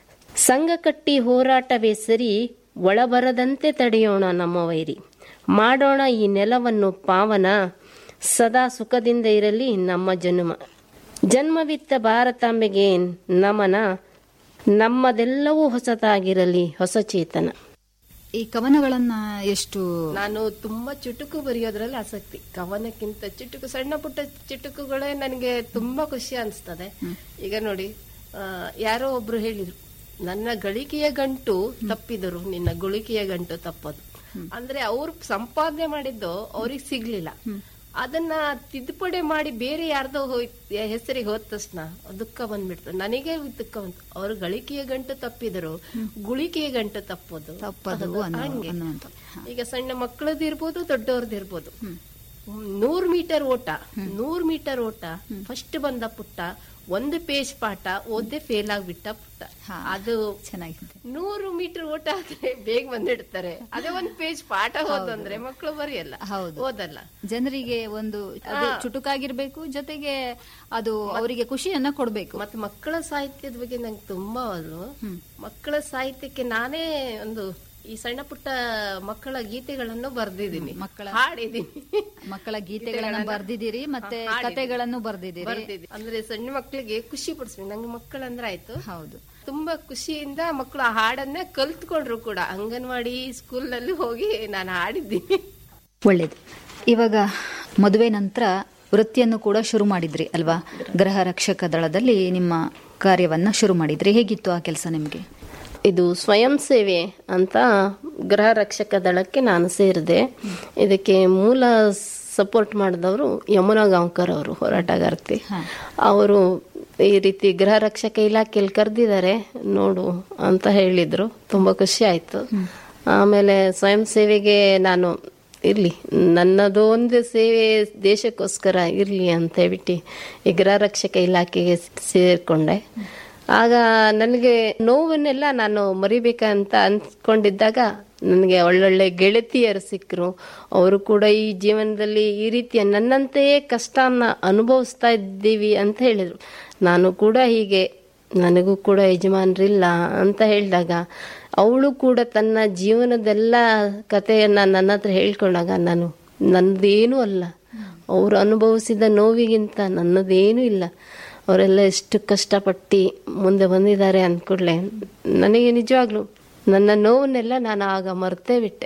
ಸಂಘ ಕಟ್ಟಿ ಹೋರಾಟವೇ ಸರಿ ಒಳಬರದಂತೆ ತಡೆಯೋಣ ನಮ್ಮ ವೈರಿ ಮಾಡೋಣ ಈ ನೆಲವನ್ನು ಪಾವನ ಸದಾ ಸುಖದಿಂದ ಇರಲಿ ನಮ್ಮ ಜನ್ಮ ಜನ್ಮವಿತ್ತ ಭಾರತಾಂಬೆಗೆ ನಮನ ನಮ್ಮದೆಲ್ಲವೂ ಹೊಸತಾಗಿರಲಿ ಹೊಸ ಚೇತನ ಈ ಕವನಗಳನ್ನ ಎಷ್ಟು ನಾನು ತುಂಬಾ ಚುಟುಕು ಬರೆಯೋದ್ರಲ್ಲಿ ಆಸಕ್ತಿ ಕವನಕ್ಕಿಂತ ಚುಟುಕು ಸಣ್ಣ ಪುಟ್ಟ ಚುಟುಕುಗಳೇ ನನಗೆ ತುಂಬಾ ಖುಷಿ ಅನಿಸ್ತದೆ ಈಗ ನೋಡಿ ಆ, ಯಾರೋ ಒಬ್ರು ಹೇಳಿದ್ರು ನನ್ನ ಗಳಿಕೆಯ ಗಂಟು ತಪ್ಪಿದರು ನಿನ್ನ ಗುಳಿಕೆಯ ಗಂಟು ತಪ್ಪದು ಅಂದ್ರೆ ಅವ್ರು ಸಂಪಾದನೆ ಮಾಡಿದ್ದು ಅವ್ರಿಗೆ ಸಿಗ್ಲಿಲ್ಲ ಅದನ್ನ ತಿದ್ದುಪಡಿ ಮಾಡಿ ಬೇರೆ ಯಾರ್ದೋ ಹೋಯ್ತ್- ಹೆಸರಿಗೆ ಹೋದ ತಕ್ಷಣ ದುಃಖ ಬಂದ್ಬಿಡ್ತು ನನಗೆ ದುಃಖ ಬಂತು ಅವ್ರ ಗಳಿಕೆಯ ಗಂಟು ತಪ್ಪಿದರು ಗುಳಿಕೆಯ ಗಂಟು ತಪ್ಪೋದು ತಪ್ಪದು ಅದು ಅನ್ನೋ- ಹಂಗೆ. ಅನ್ನುವಂಥ. ಈಗ ಸಣ್ಣ ಮಕ್ಕಳದ್ದು ಇರ್ಬೋದು ದೊಡ್ಡವ್ರದ್ದು ಇರ್ಬೋದು ನೂರ್ ಮೀಟರ್ ಓಟ ನೂರ್ ಮೀಟರ್ ಓಟ ಫಸ್ಟ್ ಬಂದ ಪುಟ್ಟ ಒಂದು ಪೇಜ್ ಪಾಠ ಓದೇ ಫೇಲ್ ಆಗ್ಬಿಟ್ಟ ಪುಟ್ಟ ಹಾ. ಅದು ಚೆನ್ನಾಗಿದೆ ನೂರು ಮೀಟರ್ ಓಟ ಆದ್ರೆ ಬೇಗ ಬಂದಿಡ್ತಾರೆ ಅದೇ ಒಂದ್ ಪೇಜ್ ಪಾಠ ಓದಂದ್ರೆ ಮಕ್ಕಳು ಬರೆಯಲ್ಲ ಹೌದು. ಓದಲ್ಲ ಜನರಿಗೆ ಒಂದು ಅದು ಚುಟುಕಾಗಿರ್ಬೇಕು ಜೊತೆಗೆ ಅದು ಅವರಿಗೆ ಖುಷಿಯನ್ನ ಕೊಡ್ಬೇಕು ಮತ್ತೆ ಮಕ್ಕಳ ಸಾಹಿತ್ಯದ ಬಗ್ಗೆ ನಂಗೆ ತುಂಬಾ ಅದು ಮಕ್ಕಳ ಸಾಹಿತ್ಯಕ್ಕೆ ನಾನೇ ಒಂದು ಈ ಸಣ್ಣ ಪುಟ್ಟ ಮಕ್ಕಳ ಗೀತೆಗಳನ್ನು ಬರ್ದಿದ್ದೀನಿ ಮಕ್ಕಳ ಹಾಡಿದ್ದೀನಿ ಮಕ್ಕಳ ಗೀತೆಗಳನ್ನ ಬರ್ದಿದ್ದೀರಿ ಮತ್ತೆ ಕತೆಗಳನ್ನು ಬರ್ದಿದ್ದೀರಿ ಬರ್ದಿದ್ದೀನಿ ಅಂದ್ರೆ ಸಣ್ಣ ಮಕ್ಕಳಿಗೆ ಖುಷಿ ಪಡಿಸ್ಬೇಕು ನಂಗೆ ಮಕ್ಕಳಂದ್ರೆ ಆಯ್ತು ಹೌದು ತುಂಬಾ ಖುಷಿಯಿಂದ ಮಕ್ಕಳು ಆ ಹಾಡನ್ನ ಕಲ್ತ್ಕೊಂಡ್ರು ಕೂಡ ಅಂಗನವಾಡಿ ಸ್ಕೂಲ್ ನಲ್ಲಿ ಹೋಗಿ ನಾನು ಹಾಡಿದ್ದೀನಿ ಒಳ್ಳೇದು ಇವಾಗ ಮದುವೆ ನಂತರ ವೃತ್ತಿಯನ್ನು ಕೂಡ ಶುರು ಮಾಡಿದ್ರಿ ಅಲ್ವಾ ಗೃಹ ರಕ್ಷಕ ದಳದಲ್ಲಿ ನಿಮ್ಮ ಕಾರ್ಯವನ್ನ ಶುರು ಮಾಡಿದ್ರಿ ಹೇಗಿತ್ತು ಆ ಕೆಲಸ ನಿಮಗೆ ಇದು ಸ್ವಯಂ ಸೇವೆ ಅಂತ ಗೃಹ ರಕ್ಷಕ ದಳಕ್ಕೆ ನಾನು ಸೇರಿದೆ ಇದಕ್ಕೆ ಮೂಲ ಸಪೋರ್ಟ್ ಮಾಡಿದವರು ಯಮುನಾ ಗಾಂವ್ಕರ್ ಅವರು ಹೋರಾಟಗಾರ್ತಿ ಅವರು ಈ ರೀತಿ ಗೃಹ ರಕ್ಷಕ ಇಲಾಖೆಯಲ್ಲಿ ಕರೆದಿದ್ದಾರೆ ನೋಡು ಅಂತ ಹೇಳಿದ್ರು ತುಂಬಾ ಖುಷಿ ಆಯ್ತು ಆಮೇಲೆ ಸ್ವಯಂ ಸೇವೆಗೆ ನಾನು ಇರ್ಲಿ ನನ್ನದು ಒಂದು ಸೇವೆ ದೇಶಕ್ಕೋಸ್ಕರ ಇರ್ಲಿ ಅಂತ ಹೇಳ್ಬಿಟ್ಟು ಈ ಗೃಹ ರಕ್ಷಕ ಇಲಾಖೆಗೆ ಸೇರ್ಕೊಂಡೆ ಆಗ ನನಗೆ ನೋವನ್ನೆಲ್ಲ ನಾನು ಮರಿಬೇಕಂತ ಅನ್ಕೊಂಡಿದ್ದಾಗ ನನಗೆ ಒಳ್ಳೊಳ್ಳೆ ಗೆಳತಿಯರು ಸಿಕ್ಕರು ಅವರು ಕೂಡ ಈ ಜೀವನದಲ್ಲಿ ಈ ರೀತಿಯ ನನ್ನಂತೆಯೇ ಕಷ್ಟನ ಅನುಭವಿಸ್ತಾ ಇದ್ದೀವಿ ಅಂತ ಹೇಳಿದರು ನಾನು ಕೂಡ ಹೀಗೆ ನನಗೂ ಕೂಡ ಯಜಮಾನರಿಲ್ಲ ಅಂತ ಹೇಳಿದಾಗ ಅವಳು ಕೂಡ ತನ್ನ ಜೀವನದೆಲ್ಲ ಕಥೆಯನ್ನ ನನ್ನ ಹತ್ರ ಹೇಳ್ಕೊಂಡಾಗ ನಾನು ನನ್ನದೇನೂ ಅಲ್ಲ ಅವರು ಅನುಭವಿಸಿದ ನೋವಿಗಿಂತ ನನ್ನದೇನೂ ಇಲ್ಲ ಅವರೆಲ್ಲ ಎಷ್ಟು ಕಷ್ಟಪಟ್ಟು ಮುಂದೆ ಬಂದಿದ್ದಾರೆ ಅಂದ್ಕೂಡ್ಲೆ ನನಗೆ ನಿಜವಾಗ್ಲೂ ನನ್ನ ನೋವನ್ನೆಲ್ಲ ನಾನು ಆಗ ಮರ್ತೇ ಬಿಟ್ಟೆ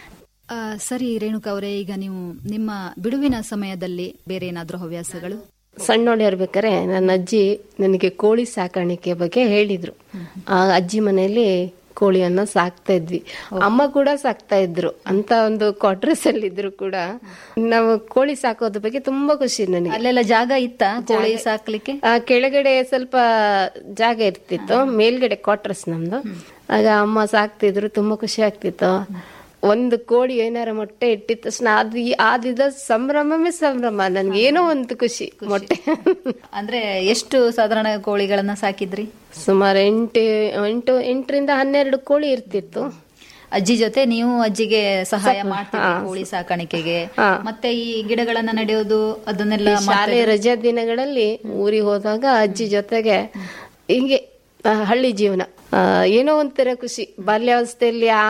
ಆ, ಸರಿ ರೇಣುಕಾ ಅವರೇ ಈಗ ನೀವು ನಿಮ್ಮ ಬಿಡುವಿನ ಸಮಯದಲ್ಲಿ ಬೇರೆ ಏನಾದ್ರೂ ಹವ್ಯಾಸಗಳು ಸಣ್ಣೋಳು ಇರ್ಬೇಕಾರೆ ನನ್ನ ಅಜ್ಜಿ ನನಗೆ ಕೋಳಿ ಸಾಕಾಣಿಕೆ ಬಗ್ಗೆ ಹೇಳಿದ್ರು ಆ ಅಜ್ಜಿ ಮನೆಯಲ್ಲಿ ಕೋಳಿಯನ್ನ ಸಾಕ್ತಾ ಇದ್ವಿ ಅಮ್ಮ ಕೂಡ ಸಾಕ್ತಾ ಇದ್ರು ಅಂತ ಒಂದು ಕ್ವಾರ್ಟರ್ಸ್ ಅಲ್ಲಿ ಇದ್ರು ಕೂಡ ನಾವು ಕೋಳಿ ಸಾಕೋದ್ರ ಬಗ್ಗೆ ತುಂಬಾ ಖುಷಿ ನನಗೆ ಅಲ್ಲೆಲ್ಲ ಜಾಗ ಇತ್ತ ಕೋಳಿ ಸಾಕ್ಲಿಕ್ಕೆ ಆ ಕೆಳಗಡೆ ಸ್ವಲ್ಪ ಜಾಗ ಇರ್ತಿತ್ತು ಮೇಲ್ಗಡೆ ಕ್ವಾರ್ಟರ್ಸ್ ನಮ್ದು ಆಗ ಅಮ್ಮ ಸಾಕ್ತಿದ್ರು ತುಂಬಾ ಖುಷಿ ಆಗ್ತಿತ್ತು ಒಂದು ಕೋಳಿ ಏನಾರ ಮೊಟ್ಟೆ ಇಟ್ಟಿದ ತಕ್ಷಣ ಅದು ಈ- ಆದಿದ ಸಂಭ್ರಮವೇ ಸಂಭ್ರಮ ನನ್ಗೆ ಏನೋ ಒಂದು ಖುಷಿ ಮೊಟ್ಟೆ ಅಂದ್ರೆ ಎಷ್ಟು ಸಾಧಾರಣ ಕೋಳಿಗಳನ್ನ ಸಾಕಿದ್ರಿ ಸುಮಾರು ಎಂಟು ಎಂಟು ಎಂಟರಿಂದ ಹನ್ನೆರಡು ಕೋಳಿ ಇರ್ತಿತ್ತು ಅಜ್ಜಿ ಜೊತೆ ನೀವು ಅಜ್ಜಿಗೆ ಸಹಾಯ ಮಾಡ್ತೀರಿ ಕೋಳಿ ಸಾಕಾಣಿಕೆಗೆ ಹಾ. ಮತ್ತೆ ಈ ಗಿಡಗಳನ್ನ ನಡೆಯೋದು ಅದನ್ನೆಲ್ಲ ಈ ಶಾಲೆ ರಜಾ ದಿನಗಳಲ್ಲಿ ಊರಿಗೆ ಹೋದಾಗ ಅಜ್ಜಿ ಜೊತೆಗೆ ಹಿಂಗೆ ಆ, ಹಳ್ಳಿ ಜೀವನ ಆ, ಏನೋ ಒಂಥರ ಖುಷಿ ಬಾಲ್ಯಾವಸ್ಥೆಯಲ್ಲಿ ಆ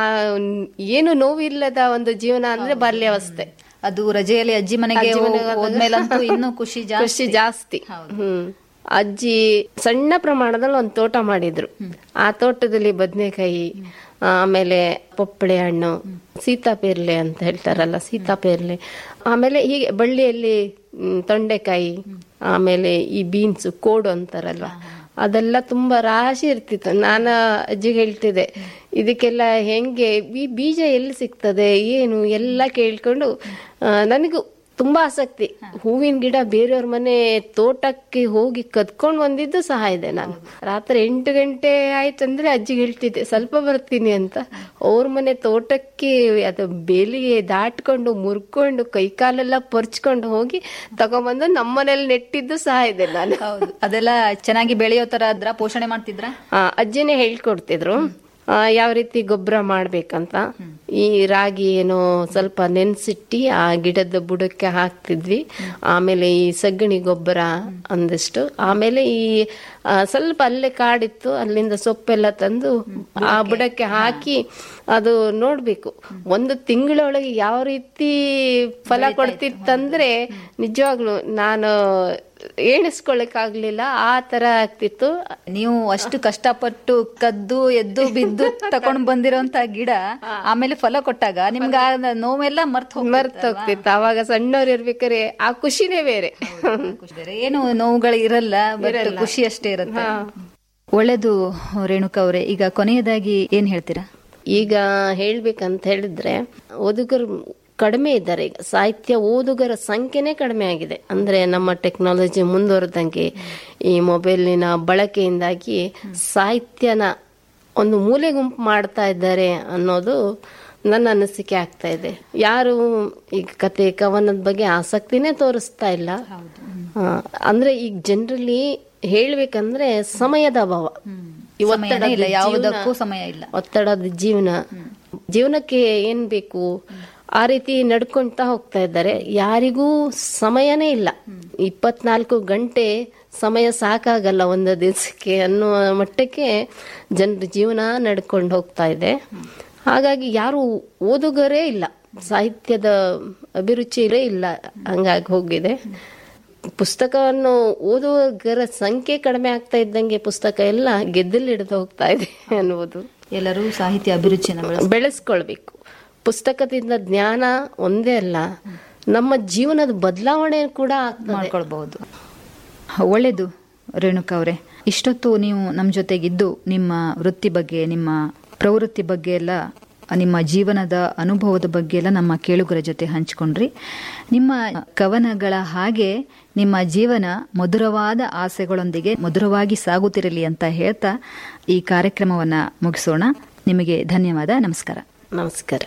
ಏನು ನೋವಿಲ್ಲದ ಒಂದು ಜೀವನ ಅಂದ್ರೆ ಬಾಲ್ಯಾವಸ್ಥೆ ಅದು ರಜೆಯಲ್ಲಿ ಅಜ್ಜಿ ಮನೆಗೆ ಅಜ್ಜಿ ಮನೆಗೆ ಹೋಗ್- ಹೋದಾಗ ಹೋದ್ಮೇಲಂತೂ ಇನ್ನೂ ಖುಷಿ ಜಾಸ್ತಿ ಖುಷಿ ಜಾಸ್ತಿ ಹ್ಮ್ ಅಜ್ಜಿ ಸಣ್ಣ ಪ್ರಮಾಣದಲ್ಲಿ ಒಂದು ತೋಟ ಮಾಡಿದ್ರು ಆ ತೋಟದಲ್ಲಿ ಬದನೆಕಾಯಿ ಆಮೇಲೆ ಪಪ್ಪಳೆ ಹಣ್ಣು ಸೀತಾಪೇರ್ಲೆ ಅಂತ ಹೇಳ್ತಾರಲ್ಲ ಸೀತಾಪೇರ್ಲೆ ಆಮೇಲೆ ಹೀಗೆ ಬಳ್ಳಿಯಲ್ಲಿ ಮ್, ತೊಂಡೆಕಾಯಿ ಆಮೇಲೆ ಈ ಬೀನ್ಸ್ ಕೋಡು ಅಂತಾರಲ್ವ ಅದೆಲ್ಲ ತುಂಬಾ ರಾಶಿ ಇರ್ತಿತ್ತು ನಾನು ಅಜ್ಜಿಗೆ ಹೇಳ್ತಿದ್ದೆ ಇದಕ್ಕೆಲ್ಲ ಹೆಂಗೆ ಈ ಬೀಜ ಎಲ್ಲಿ ಸಿಗ್ತದೆ ಏನು ಎಲ್ಲ ಕೇಳ್ಕೊಂಡು ಆ, ನನಗೂ ತುಂಬಾ ಆಸಕ್ತಿ ಹೂವಿನ ಗಿಡ ಬೇರೆಯವ್ರ ಮನೆ ತೋಟಕ್ಕೆ ಹೋಗಿ ಕದ್ಕೊಂಡು ಬಂದಿದ್ದು ಸಹ ಇದೆ ನಾನು ರಾತ್ರಿ ಎಂಟು ಗಂಟೆ ಆಯ್ತಂದ್ರೆ ಅಜ್ಜಿಗೆ ಹೇಳ್ತಿದ್ದೆ ಸ್ವಲ್ಪ ಬರ್ತೀನಿ ಅಂತ ಅವ್ರ ಮನೆ ತೋಟಕ್ಕೆ ಅದು ಬೇಲಿಗೆ ದಾಟ್ಕೊಂಡು ಮುರ್ಕೊಂಡು ಕೈಕಾಲೆಲ್ಲ ಪರ್ಚ್ಕೊಂಡು ಹೋಗಿ ತಗೊಂಬಂದು ನಮ್ಮನೇಲಿ ನೆಟ್ಟಿದ್ದು ಸಹ ಇದೆ ನಾನು ಹೌದು ಅದೆಲ್ಲ ಚೆನ್ನಾಗಿ ಬೆಳೆಯೋ ತರ ಅದ್ರ ಪೋಷಣೆ ಮಾಡ್ತಿದ್ರ ಆ, ಅಜ್ಜಿನೇ ಹೇಳ್ಕೊಡ್ತಿದ್ರು ಆ, ಯಾವ ರೀತಿ ಗೊಬ್ಬರ ಮಾಡ್ಬೇಕಂತ ಈ ರಾಗಿ ಏನೋ ಸ್ವಲ್ಪ ನೆನ್ಸಿಟ್ಟಿ ಆ ಗಿಡದ ಬುಡಕ್ಕೆ ಹಾಕ್ತಿದ್ವಿ ಆಮೇಲೆ ಈ ಸಗಣಿ ಗೊಬ್ಬರ ಒಂದಿಷ್ಟು ಆಮೇಲೆ ಈ ಆ, ಸ್ವಲ್ಪ ಅಲ್ಲೇ ಕಾಡಿತ್ತು ಅಲ್ಲಿಂದ ಸೊಪ್ಪೆಲ್ಲ ತಂದು ಆ ಬುಡಕ್ಕೆ ಹಾಕಿ ಅದು ನೋಡ್ಬೇಕು ಒಂದು ತಿಂಗಳೊಳಗೆ ಯಾವ ರೀತಿ ಫಲ ಕೊಡ್ತಿತ್ತಂದ್ರೆ ನಿಜವಾಗ್ಲು ನಾನು ಎಣಿಸ್ಕೊಳಕ್ ಆಗ್ಲಿಲ್ಲ ಆ ತರ ಆಗ್ತಿತ್ತು ನೀವು ಅಷ್ಟು ಕಷ್ಟಪಟ್ಟು ಕದ್ದು ಎದ್ದು ಬಿದ್ದು ತಕೊಂಡ್ ಬಂದಿರೋಂತ ಗಿಡ ಆಮೇಲೆ ಫಲ ಕೊಟ್ಟಾಗ ನಿಮ್ಗೆ ಆ ನೋವೆಲ್ಲ ಮರ್ತ್ ಮರ್ತ್ ಹೋಗ್ತಿತ್ತು ಅವಾಗ ಸಣ್ಣವ್ರು ಇರ್ಬೇಕಾರೆ ಆ ಖುಷಿನೇ ಬೇರೆ ಏನು ನೋವುಗಳು ಇರಲ್ಲ ಬಟ್ ಖುಷಿ ಅಷ್ಟೇ ಇರುತ್ತೆ ಒಳ್ಳೇದು ರೇಣುಕಾ ಅವರೇ ಈಗ ಕೊನೆಯದಾಗಿ ಏನ್ ಹೇಳ್ತೀರಾ ಈಗ ಹೇಳ್ಬೇಕಂತ ಹೇಳಿದ್ರೆ ಓದುಗರು ಕಡಿಮೆ ಇದ್ದಾರೆ ಈಗ ಸಾಹಿತ್ಯ ಓದುಗರ ಸಂಖ್ಯೆನೇ ಕಡಿಮೆ ಆಗಿದೆ ಅಂದ್ರೆ ನಮ್ಮ ಟೆಕ್ನಾಲಜಿ ಮುಂದುವರೆದಂಗೆ ಈ ಮೊಬೈಲಿನ ಬಳಕೆಯಿಂದಾಗಿ ಸಾಹಿತ್ಯನ ಒಂದು ಮೂಲೆ ಗುಂಪು ಮಾಡ್ತಾ ಇದ್ದಾರೆ ಅನ್ನೋದು ನನ್ನ ಅನಿಸಿಕೆ ಆಗ್ತಾ ಇದೆ ಯಾರು ಈಗ ಕತೆ ಕವನದ ಬಗ್ಗೆ ಆಸಕ್ತಿನೇ ತೋರಿಸ್ತಾ ಇಲ್ಲ ಆ, ಅಂದ್ರೆ ಈಗ ಜನರಲ್ಲಿ ಹೇಳ್ಬೇಕಂದ್ರೆ ಸಮಯದ ಅಭಾವ ಈ ಸಮಯನೇ ಒತ್ತಡದ ಇಲ್ಲ, ಜೀವನ- ಯಾವುದಕ್ಕೂ ಸಮಯ ಇಲ್ಲ. ಒತ್ತಡದ ಜೀವನ ಜೀವನಕ್ಕೆ ಏನ್ ಬೇಕು ಆ ರೀತಿ ನಡ್ಕೊಂತಾ ಹೋಗ್ತಾ ಇದ್ದಾರೆ ಯಾರಿಗೂ ಸಮಯನೇ ಇಲ್ಲ ಇಪ್ಪತ್ನಾಲ್ಕು ಗಂಟೆ ಸಮಯ ಸಾಕಾಗಲ್ಲ ಒಂದು ದಿವಸಕ್ಕೆ ಅನ್ನುವ ಮಟ್ಟಕ್ಕೆ ಜನರ ಜೀವನ ನಡ್ಕೊಂಡು ಹೋಗ್ತಾ ಇದೆ ಹಾಗಾಗಿ ಯಾರು ಓದುಗರೇ ಇಲ್ಲ ಸಾಹಿತ್ಯದ ಅಭಿರುಚಿರೇ ಇಲ್ಲ ಹಂಗಾಗಿ ಹೋಗಿದೆ ಪುಸ್ತಕವನ್ನು ಓದುವಗರ ಸಂಖ್ಯೆ ಕಡಿಮೆ ಆಗ್ತಾ ಇದ್ದಂಗೆ ಪುಸ್ತಕ ಎಲ್ಲ ಗೆದ್ದಲು ಹಿಡಿದು ಹೋಗ್ತಾ ಇದೆ ಅನ್ನುವುದು ಎಲ್ಲರೂ ಸಾಹಿತ್ಯ ಅಭಿರುಚಿನ ಬೆಳೆಸ್- ಬೆಳೆಸ್ಕೊಳ್ಬೇಕು ಪುಸ್ತಕದಿಂದ ಜ್ಞಾನ ಒಂದೇ ಅಲ್ಲ ನಮ್ಮ ಜೀವನದ ಬದಲಾವಣೆ ಕೂಡ ಆಗ್ತದೆ ಮಾಡ್ಕೊಳ್ಬಹುದು ಒಳ್ಳೇದು ರೇಣುಕಾ ಅವರೇ ಇಷ್ಟೊತ್ತು ನೀವು ನಮ್ಮ ಜೊತೆಗಿದ್ದು ನಿಮ್ಮ ವೃತ್ತಿ ಬಗ್ಗೆ ನಿಮ್ಮ ಪ್ರವೃತ್ತಿ ಬಗ್ಗೆ ಎಲ್ಲ ನಿಮ್ಮ ಜೀವನದ ಅನುಭವದ ಬಗ್ಗೆ ಎಲ್ಲ ನಮ್ಮ ಕೇಳುಗರ ಜೊತೆ ಹಂಚಿಕೊಂಡ್ರಿ ನಿಮ್ಮ ಕವನಗಳ ಹಾಗೆ ನಿಮ್ಮ ಜೀವನ ಮಧುರವಾದ ಆಸೆಗಳೊಂದಿಗೆ ಮಧುರವಾಗಿ ಸಾಗುತ್ತಿರಲಿ ಅಂತ ಹೇಳ್ತಾ ಈ ಕಾರ್ಯಕ್ರಮವನ್ನ ಮುಗಿಸೋಣ ನಿಮಗೆ ಧನ್ಯವಾದ ನಮಸ್ಕಾರ ನಮಸ್ಕಾರ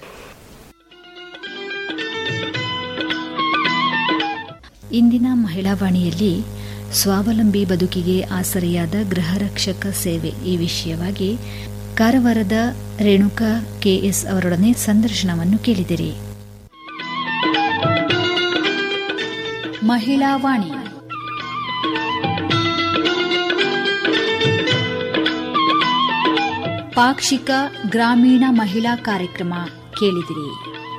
ಇಂದಿನ ಮಹಿಳಾವಾಣಿಯಲ್ಲಿ ಸ್ವಾವಲಂಬಿ ಬದುಕಿಗೆ ಆಸರೆಯಾದ ಗೃಹರಕ್ಷಕ ಸೇವೆ ಈ ವಿಷಯವಾಗಿ ಕಾರವಾರದ ರೇಣುಕಾ ಕೆಎಸ್ ಅವರೊಡನೆ ಸಂದರ್ಶನವನ್ನು ಕೇಳಿದಿರಿ ಮಹಿಳಾ ವಾಣಿ ಪಾಕ್ಷಿಕ ಗ್ರಾಮೀಣ ಮಹಿಳಾ ಕಾರ್ಯಕ್ರಮ ಕೇಳಿದಿರಿ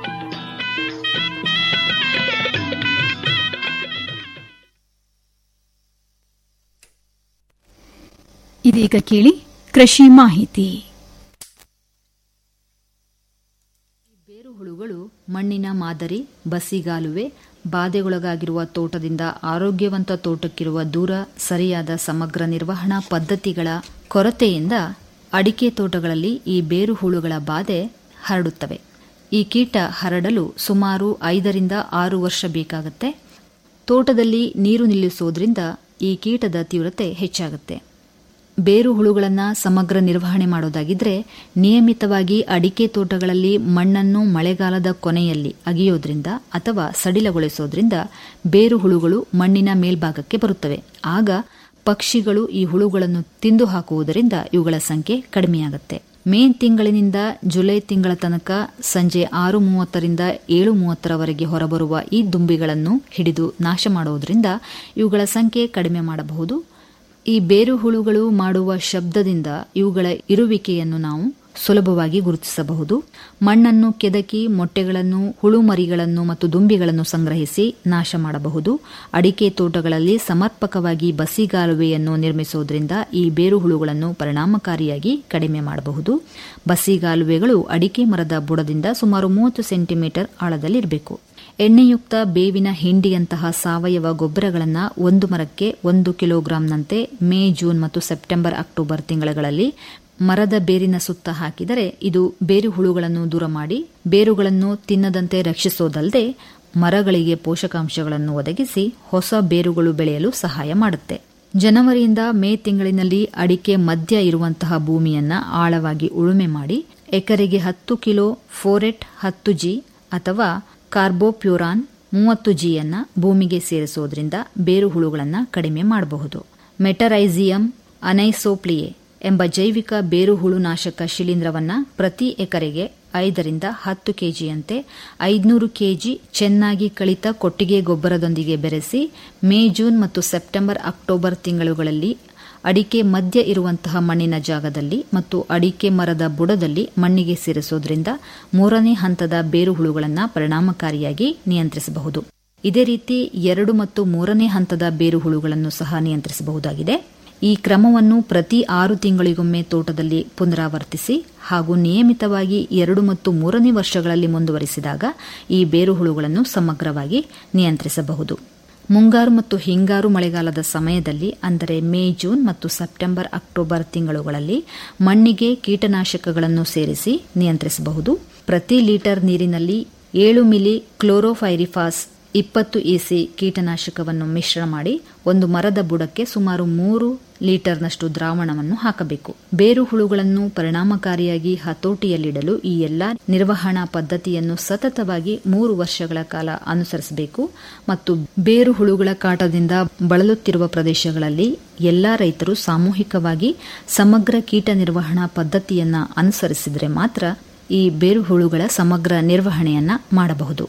ಇದೀಗ ಕೇಳಿ ಕೃಷಿ ಮಾಹಿತಿ ಬೇರುಹುಳುಗಳು ಮಣ್ಣಿನ ಮಾದರಿ ಬಸಿಗಾಲುವೆ ಬಾಧೆಗೊಳಗಾಗಿರುವ ತೋಟದಿಂದ ಆರೋಗ್ಯವಂತ ತೋಟಕ್ಕಿರುವ ದೂರ ಸರಿಯಾದ ಸಮಗ್ರ ನಿರ್ವಹಣಾ ಪದ್ಧತಿಗಳ ಕೊರತೆಯಿಂದ ಅಡಿಕೆ ತೋಟಗಳಲ್ಲಿ ಈ ಬೇರುಹುಳುಗಳ ಬಾಧೆ ಹರಡುತ್ತವೆ ಈ ಕೀಟ ಹರಡಲು ಸುಮಾರು ಐದರಿಂದ ಆರು ವರ್ಷ ಬೇಕಾಗುತ್ತೆ ತೋಟದಲ್ಲಿ ನೀರು ನಿಲ್ಲಿಸೋದ್ರಿಂದ ಈ ಕೀಟದ ತೀವ್ರತೆ ಹೆಚ್ಚಾಗುತ್ತೆ ಬೇರು ಹುಳುಗಳನ್ನು ಸಮಗ್ರ ನಿರ್ವಹಣೆ ಮಾಡೋದಾಗಿದ್ರೆ ನಿಯಮಿತವಾಗಿ ಅಡಿಕೆ ತೋಟಗಳಲ್ಲಿ ಮಣ್ಣನ್ನು ಮಳೆಗಾಲದ ಕೊನೆಯಲ್ಲಿ ಅಗಿಯೋದ್ರಿಂದ ಅಥವಾ ಸಡಿಲಗೊಳಿಸೋದ್ರಿಂದ ಬೇರು ಹುಳುಗಳು ಮಣ್ಣಿನ ಮೇಲ್ಭಾಗಕ್ಕೆ ಬರುತ್ತವೆ ಆಗ ಪಕ್ಷಿಗಳು ಈ ಹುಳುಗಳನ್ನು ತಿಂದು ಹಾಕುವುದರಿಂದ ಇವುಗಳ ಸಂಖ್ಯೆ ಕಡಿಮೆಯಾಗುತ್ತೆ ಮೇ ತಿಂಗಳಿನಿಂದ ಜುಲೈ ತಿಂಗಳ ತನಕ ಸಂಜೆ ಆರು ಮೂವತ್ತರಿಂದ ಏಳು ಮೂವತ್ತರವರೆಗೆ ಹೊರಬರುವ ಈ ದುಂಬಿಗಳನ್ನು ಹಿಡಿದು ನಾಶ ಮಾಡುವುದರಿಂದ ಇವುಗಳ ಸಂಖ್ಯೆ ಕಡಿಮೆ ಮಾಡಬಹುದು ಈ ಬೇರು ಹುಳುಗಳು ಮಾಡುವ ಶಬ್ದದಿಂದ ಇವುಗಳ ಇರುವಿಕೆಯನ್ನು ನಾವು ಸುಲಭವಾಗಿ ಗುರುತಿಸಬಹುದು ಮಣ್ಣನ್ನು ಕೆದಕಿ ಮೊಟ್ಟೆಗಳನ್ನು ಹುಳುಮರಿಗಳನ್ನು ಮತ್ತು ದುಂಬಿಗಳನ್ನು ಸಂಗ್ರಹಿಸಿ ನಾಶ ಮಾಡಬಹುದು ಅಡಿಕೆ ತೋಟಗಳಲ್ಲಿ ಸಮರ್ಪಕವಾಗಿ ಬಸಿಗಾಲುವೆಯನ್ನು ನಿರ್ಮಿಸುವುದರಿಂದ ಈ ಬೇರು ಹುಳುಗಳನ್ನು ಪರಿಣಾಮಕಾರಿಯಾಗಿ ಕಡಿಮೆ ಮಾಡಬಹುದು ಬಸಿಗಾಲುವೆಗಳು ಅಡಿಕೆ ಮರದ ಬುಡದಿಂದ ಸುಮಾರು ಮೂವತ್ತು ಸೆಂಟಿಮೀಟರ್ ಆಳದಲ್ಲಿರಬೇಕು ಎಣ್ಣೆಯುಕ್ತ ಬೇವಿನ ಹಿಂಡಿಯಂತಹ ಸಾವಯವ ಗೊಬ್ಬರಗಳನ್ನು ಒಂದು ಮರಕ್ಕೆ ಒಂದು ಕಿಲೋಗ್ರಾಂನಂತೆ ಮೇ ಜೂನ್ ಮತ್ತು ಸೆಪ್ಟೆಂಬರ್ ಅಕ್ಟೋಬರ್ ತಿಂಗಳುಗಳಲ್ಲಿ ಮರದ ಬೇರಿನ ಸುತ್ತ ಹಾಕಿದರೆ ಇದು ಬೇರು ಹುಳುಗಳನ್ನು ದೂರ ಮಾಡಿ ಬೇರುಗಳನ್ನು ತಿನ್ನದಂತೆ ರಕ್ಷಿಸೋದಲ್ಲದೆ ಮರಗಳಿಗೆ ಪೋಷಕಾಂಶಗಳನ್ನು ಒದಗಿಸಿ ಹೊಸ ಬೇರುಗಳು ಬೆಳೆಯಲು ಸಹಾಯ ಮಾಡುತ್ತೆ ಜನವರಿಯಿಂದ ಮೇ ತಿಂಗಳಿನಲ್ಲಿ ಅಡಿಕೆ ಮಧ್ಯ ಇರುವಂತಹ ಭೂಮಿಯನ್ನ ಆಳವಾಗಿ ಉಳುಮೆ ಮಾಡಿ ಎಕರೆಗೆ ಹತ್ತು ಕಿಲೋ ಫೋರೆಟ್ ಹತ್ತು ಜಿ ಅಥವಾ ಕಾರ್ಬೋಪ್ಯೂರಾನ್ ಮೂವತ್ತು ಜಿಯನ್ನ ಭೂಮಿಗೆ ಸೇರಿಸುವುದರಿಂದ ಬೇರು ಹುಳುಗಳನ್ನು ಕಡಿಮೆ ಮಾಡಬಹುದು ಮೆಟರೈಸಿಯಂ ಅನೈಸೋಪ್ಲಿಯೆ ಎಂಬ ಜೈವಿಕ ಬೇರುಹುಳು ನಾಶಕ ಶಿಲೀಂಧ್ರವನ್ನ ಪ್ರತಿ ಎಕರೆಗೆ ಐದರಿಂದ ಹತ್ತು ಕೆಜಿಯಂತೆ ಐದುನೂರು ಕೆಜಿ ಚೆನ್ನಾಗಿ ಕಳಿತ ಕೊಟ್ಟಿಗೆ ಗೊಬ್ಬರದೊಂದಿಗೆ ಬೆರೆಸಿ ಮೇ ಜೂನ್ ಮತ್ತು ಸೆಪ್ಟೆಂಬರ್ ಅಕ್ಟೋಬರ್ ತಿಂಗಳುಗಳಲ್ಲಿ ಅಡಿಕೆ ಮಧ್ಯ ಇರುವಂತಹ ಮಣ್ಣಿನ ಜಾಗದಲ್ಲಿ ಮತ್ತು ಅಡಿಕೆ ಮರದ ಬುಡದಲ್ಲಿ ಮಣ್ಣಿಗೆ ಸೇರಿಸೋದ್ರಿಂದ ಮೂರನೇ ಹಂತದ ಬೇರುಹುಳುಗಳನ್ನು ಪರಿಣಾಮಕಾರಿಯಾಗಿ ನಿಯಂತ್ರಿಸಬಹುದು ಇದೇ ರೀತಿ ಎರಡು ಮತ್ತು ಮೂರನೇ ಹಂತದ ಬೇರುಹುಳುಗಳನ್ನು ಸಹ ನಿಯಂತ್ರಿಸಬಹುದಾಗಿದೆ ಈ ಕ್ರಮವನ್ನು ಪ್ರತಿ ಆರು ತಿಂಗಳಿಗೊಮ್ಮೆ ತೋಟದಲ್ಲಿ ಪುನರಾವರ್ತಿಸಿ ಹಾಗೂ ನಿಯಮಿತವಾಗಿ ಎರಡು ಮತ್ತು ಮೂರನೇ ವರ್ಷಗಳಲ್ಲಿ ಮುಂದುವರಿಸಿದಾಗ ಈ ಬೇರುಹುಳುಗಳನ್ನು ಸಮಗ್ರವಾಗಿ ನಿಯಂತ್ರಿಸಬಹುದು ಮುಂಗಾರು ಮತ್ತು ಹಿಂಗಾರು ಮಳೆಗಾಲದ ಸಮಯದಲ್ಲಿ ಅಂದರೆ ಮೇ ಜೂನ್ ಮತ್ತು ಸೆಪ್ಟೆಂಬರ್ ಅಕ್ಟೋಬರ್ ತಿಂಗಳುಗಳಲ್ಲಿ ಮಣ್ಣಿಗೆ ಕೀಟನಾಶಕಗಳನ್ನು ಸೇರಿಸಿ ನಿಯಂತ್ರಿಸಬಹುದು ಪ್ರತಿ ಲೀಟರ್ ನೀರಿನಲ್ಲಿ ಏಳು ಮಿಲಿ ಕ್ಲೋರೋಫೈರಿಫಾಸ್ ಇಪ್ಪತ್ತು ಇಸಿ ಕೀಟನಾಶಕವನ್ನು ಮಿಶ್ರ ಮಾಡಿ ಒಂದು ಮರದ ಬುಡಕ್ಕೆ ಸುಮಾರು ಮೂರು ಲೀಟರ್ನಷ್ಟು ದ್ರಾವಣವನ್ನು ಹಾಕಬೇಕು ಬೇರು ಹುಳುಗಳನ್ನು ಪರಿಣಾಮಕಾರಿಯಾಗಿ ಹತೋಟಿಯಲ್ಲಿಡಲು ಈ ಎಲ್ಲಾ ನಿರ್ವಹಣಾ ಪದ್ಧತಿಯನ್ನು ಸತತವಾಗಿ ಮೂರು ವರ್ಷಗಳ ಕಾಲ ಅನುಸರಿಸಬೇಕು ಮತ್ತು ಬೇರು ಹುಳುಗಳ ಕಾಟದಿಂದ ಬಳಲುತ್ತಿರುವ ಪ್ರದೇಶಗಳಲ್ಲಿ ಎಲ್ಲಾ ರೈತರು ಸಾಮೂಹಿಕವಾಗಿ ಸಮಗ್ರ ಕೀಟ ನಿರ್ವಹಣಾ ಪದ್ಧತಿಯನ್ನ ಅನುಸರಿಸಿದರೆ ಮಾತ್ರ ಈ ಬೇರು ಹುಳುಗಳ ಸಮಗ್ರ ನಿರ್ವಹಣೆಯನ್ನ ಮಾಡಬಹುದು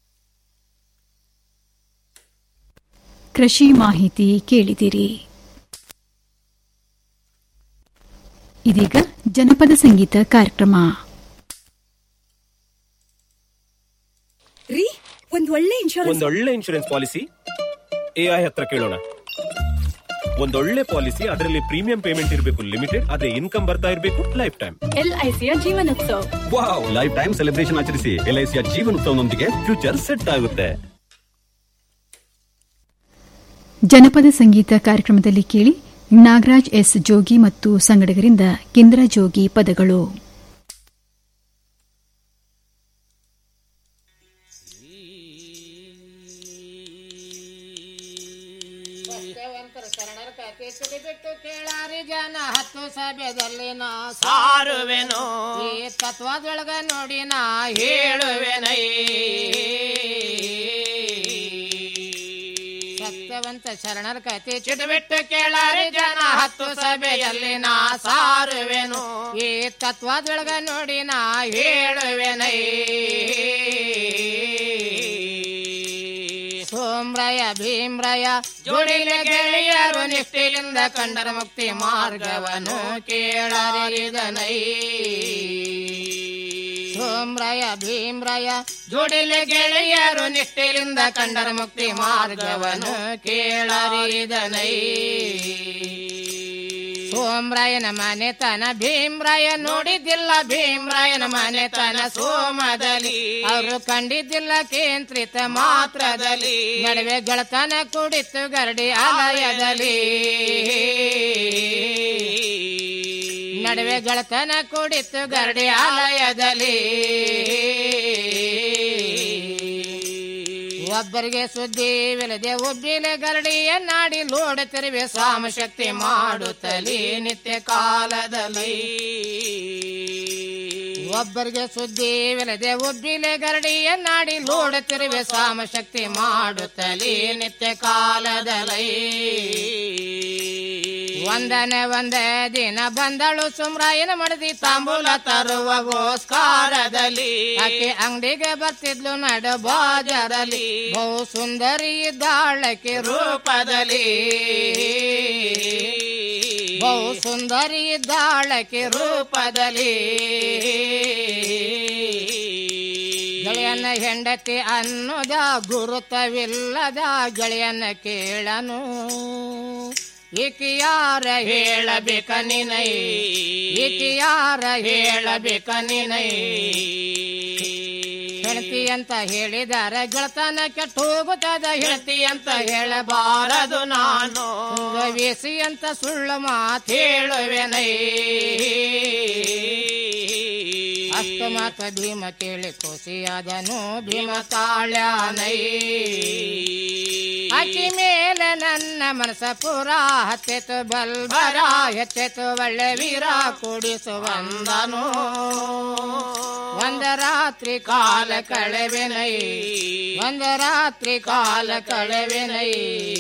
ಕೃಷಿ ಮಾಹಿತಿ ಕೇಳಿದಿರಿ ಇದೀಗ ಜನಪದ ಸಂಗೀತ ಕಾರ್ಯಕ್ರಮ ರೀ ಒಂದ್ ಒಳ್ಳೆ ಇನ್ಶೂರೆನ್ಸ್ ಒಂದೊಳ್ಳೆ ಇನ್ಶೂರೆನ್ಸ್ ಪಾಲಿಸಿ ಎಐ ಹತ್ರ ಕೇಳೋಣ ಒಂದೊಳ್ಳೆ ಪಾಲಿಸಿ ಅದರಲ್ಲಿ ಪ್ರೀಮಿಯಂ ಪೇಮೆಂಟ್ ಇರಬೇಕು ಲಿಮಿಟೆಡ್ ಅದೇ ಇನ್ಕಮ್ ಬರ್ತಾ ಇರಬೇಕು ಲೈಫ್ ಟೈಮ್ ಎಲ್ಐಸಿಯ Jeevanotsava wow lifetime celebration ಆಚರಿಸಿ ಎಲ್ಐಸಿಯ ಜೀವನೋತ್ಸವನೊಂದಿಗೆ ಫ್ಯೂಚರ್ ಸೆಟ್ ಆಗುತ್ತೆ ಜನಪದ ಸಂಗೀತ ಕಾರ್ಯಕ್ರಮದಲ್ಲಿ ಕೇಳಿ ನಾಗರಾಜ್ ಎಸ್ ಜೋಗಿ ಮತ್ತು ಸಂಗಡಿಗರಿಂದ ಕೇಂದ್ರ ಜೋಗಿ ಪದಗಳು ಬಿಟ್ಟು ಕೇಳಾರಿ ಜನ ಹತ್ತು ಸಭೆದಲ್ಲಿ ನಾ ಸಾರುವೆನು. ಈ ತತ್ವದೊಳಗ ನೋಡಿ ನಾ ಹೇಳುವೆನೈ ಸತ್ಯವಂತ ಸಂತ ಶರಣರ ಕತೆ ಚಿಟಬಿಟ್ಟು ಕೇಳಾರಿ ಜನ ಹತ್ತು ಸಭೆಯಲ್ಲಿ ನಾ ಸಾರುವೆನು ಈ ತತ್ವದೊಳಗ ನೋಡಿ ನಾ ಹೇಳುವೆನೈ ಸೋಮ್ರಯ ಭೀಮ್ರಯ ಜೋಡಿಲೆ ಗೆಳೆಯರು ನಿಷ್ಠೆಯಿಂದ ಕಂಡರ ಮುಕ್ತಿ ಮಾರ್ಗವನ್ನು ಕೇಳರಿದನೈ ಸೋಮ್ರಯ ಭೀಮ್ರಯ ಜೋಡಿಲೆ ಗೆಳೆಯರು ನಿಷ್ಠೆಯಿಂದ ಕಂಡರ ಮುಕ್ತಿ ಮಾರ್ಗವನ್ನು ಕೇಳರಿದನೈ ಸೋಮ್ರಾಯನ ಮನೆತನ ಭೀಮ್ರಾಯ ನೋಡಿದ್ದಿಲ್ಲ ಭೀಮ್ರಾಯನ ಮನೆತನ ಸೋಮದಲ್ಲಿ ಅವರು ಕಂಡಿದ್ದಿಲ್ಲ ಕೇಂದ್ರಿತ ಮಾತ್ರದಲ್ಲಿ ನಡುವೆ ಗೆಳತನ ಕುಡಿತು ಗರಡಿ ಆಲಯದಲ್ಲಿ ನಡುವೆ ಗೆಳತನ ಕುಡಿತು ಗರಡಿ ಆಲಯದಲ್ಲಿ ಒಬ್ಬರಿಗೆ ಸುದ್ದಿವಿಲ್ಲದೆ ಒಬ್ಬಿಲೆ ಗರಡಿಯ ನಾಡಿ ಲೋಡ ತೆರವೆ ಸಾಮಶಕ್ತಿ ಮಾಡುತ್ತಲೇ ನಿತ್ಯ ಕಾಲದಲ್ಲಿ ಒಬ್ಬರಿಗೆ ಸುದ್ದಿವಿಲ್ಲದೆ ಒಬ್ಬಿಲೆ ಗರಡಿಯ ನಾಡಿ ಲೋಡ ತಿರುವೆ ಸಾಮಶಕ್ತಿ ಮಾಡುತ್ತಲೇ ನಿತ್ಯ ಕಾಲದಲ್ಲಿ ಒಂದನೆ ಒಂದೇ ದಿನ ಬಂದಳು ಸುಮ್ರಾಯನ ಮಡದಿ ತಾಂಬೂಲ ತರುವಗೋಸ್ಕಾರದಲ್ಲಿ ಆಕೆ ಅಂಗಡಿಗೆ ಬರ್ತಿದ್ಲು ನಡು ಬಾಜರಲ್ಲಿ ಬಹು ಸುಂದರಿ ಇದ್ದಾಳಕ್ಕೆ ರೂಪದಲ್ಲಿ ಬಹು ಸುಂದರಿ ಇದ್ದಾಳಕ್ಕೆ ರೂಪದಲ್ಲಿ ಗೆಳೆಯನ ಹೆಂಡತಿ ಅನ್ನೋದ ಗುರುತವಿಲ್ಲದ ಗೆಳೆಯನ ಕೇಳನು ಈಕೆ ಯಾರ ಹೇಳಬೇಕ ನಿನೈ ಈಕೆ ಯಾರ ಹೇಳಬೇಕ ನಿನೈ ಹೆಂಡತಿ ಅಂತ ಹೇಳಿದಾರ ಗೆಳತನ ಕೆಟ್ಟ ಹೋಗುತ್ತದ ಹೆಂಡತಿ ಅಂತ ಹೇಳಬಾರದು ನಾನು ವೇಸಿ ಅಂತ ಸುಳ್ಳು ಮಾತು ಹೇಳುವೆನೈ ಅಷ್ಟು ಮಾತ ಭೀಮ ಕೇಳಿ ಖುಷಿಯಾದನು ಭೀಮ ತಾಳ್ಯಾನೈ ಅಕ್ಕಿ ಮೇಲೆ ನನ್ನ ಮನಸ ಪುರ ಹತ್ತೆತು ಬಲ್ಬರ ಹೆಚ್ಚೆತು ಒಳ್ಳೆ ವೀರ ಕುಡಿಸುವಂದನು ಒಂದ ರಾತ್ರಿ ಕಾಲ ಕಳೆವೆನೈ ಒಂದ ರಾತ್ರಿ ಕಾಲ ಕಳೆವೆನೈ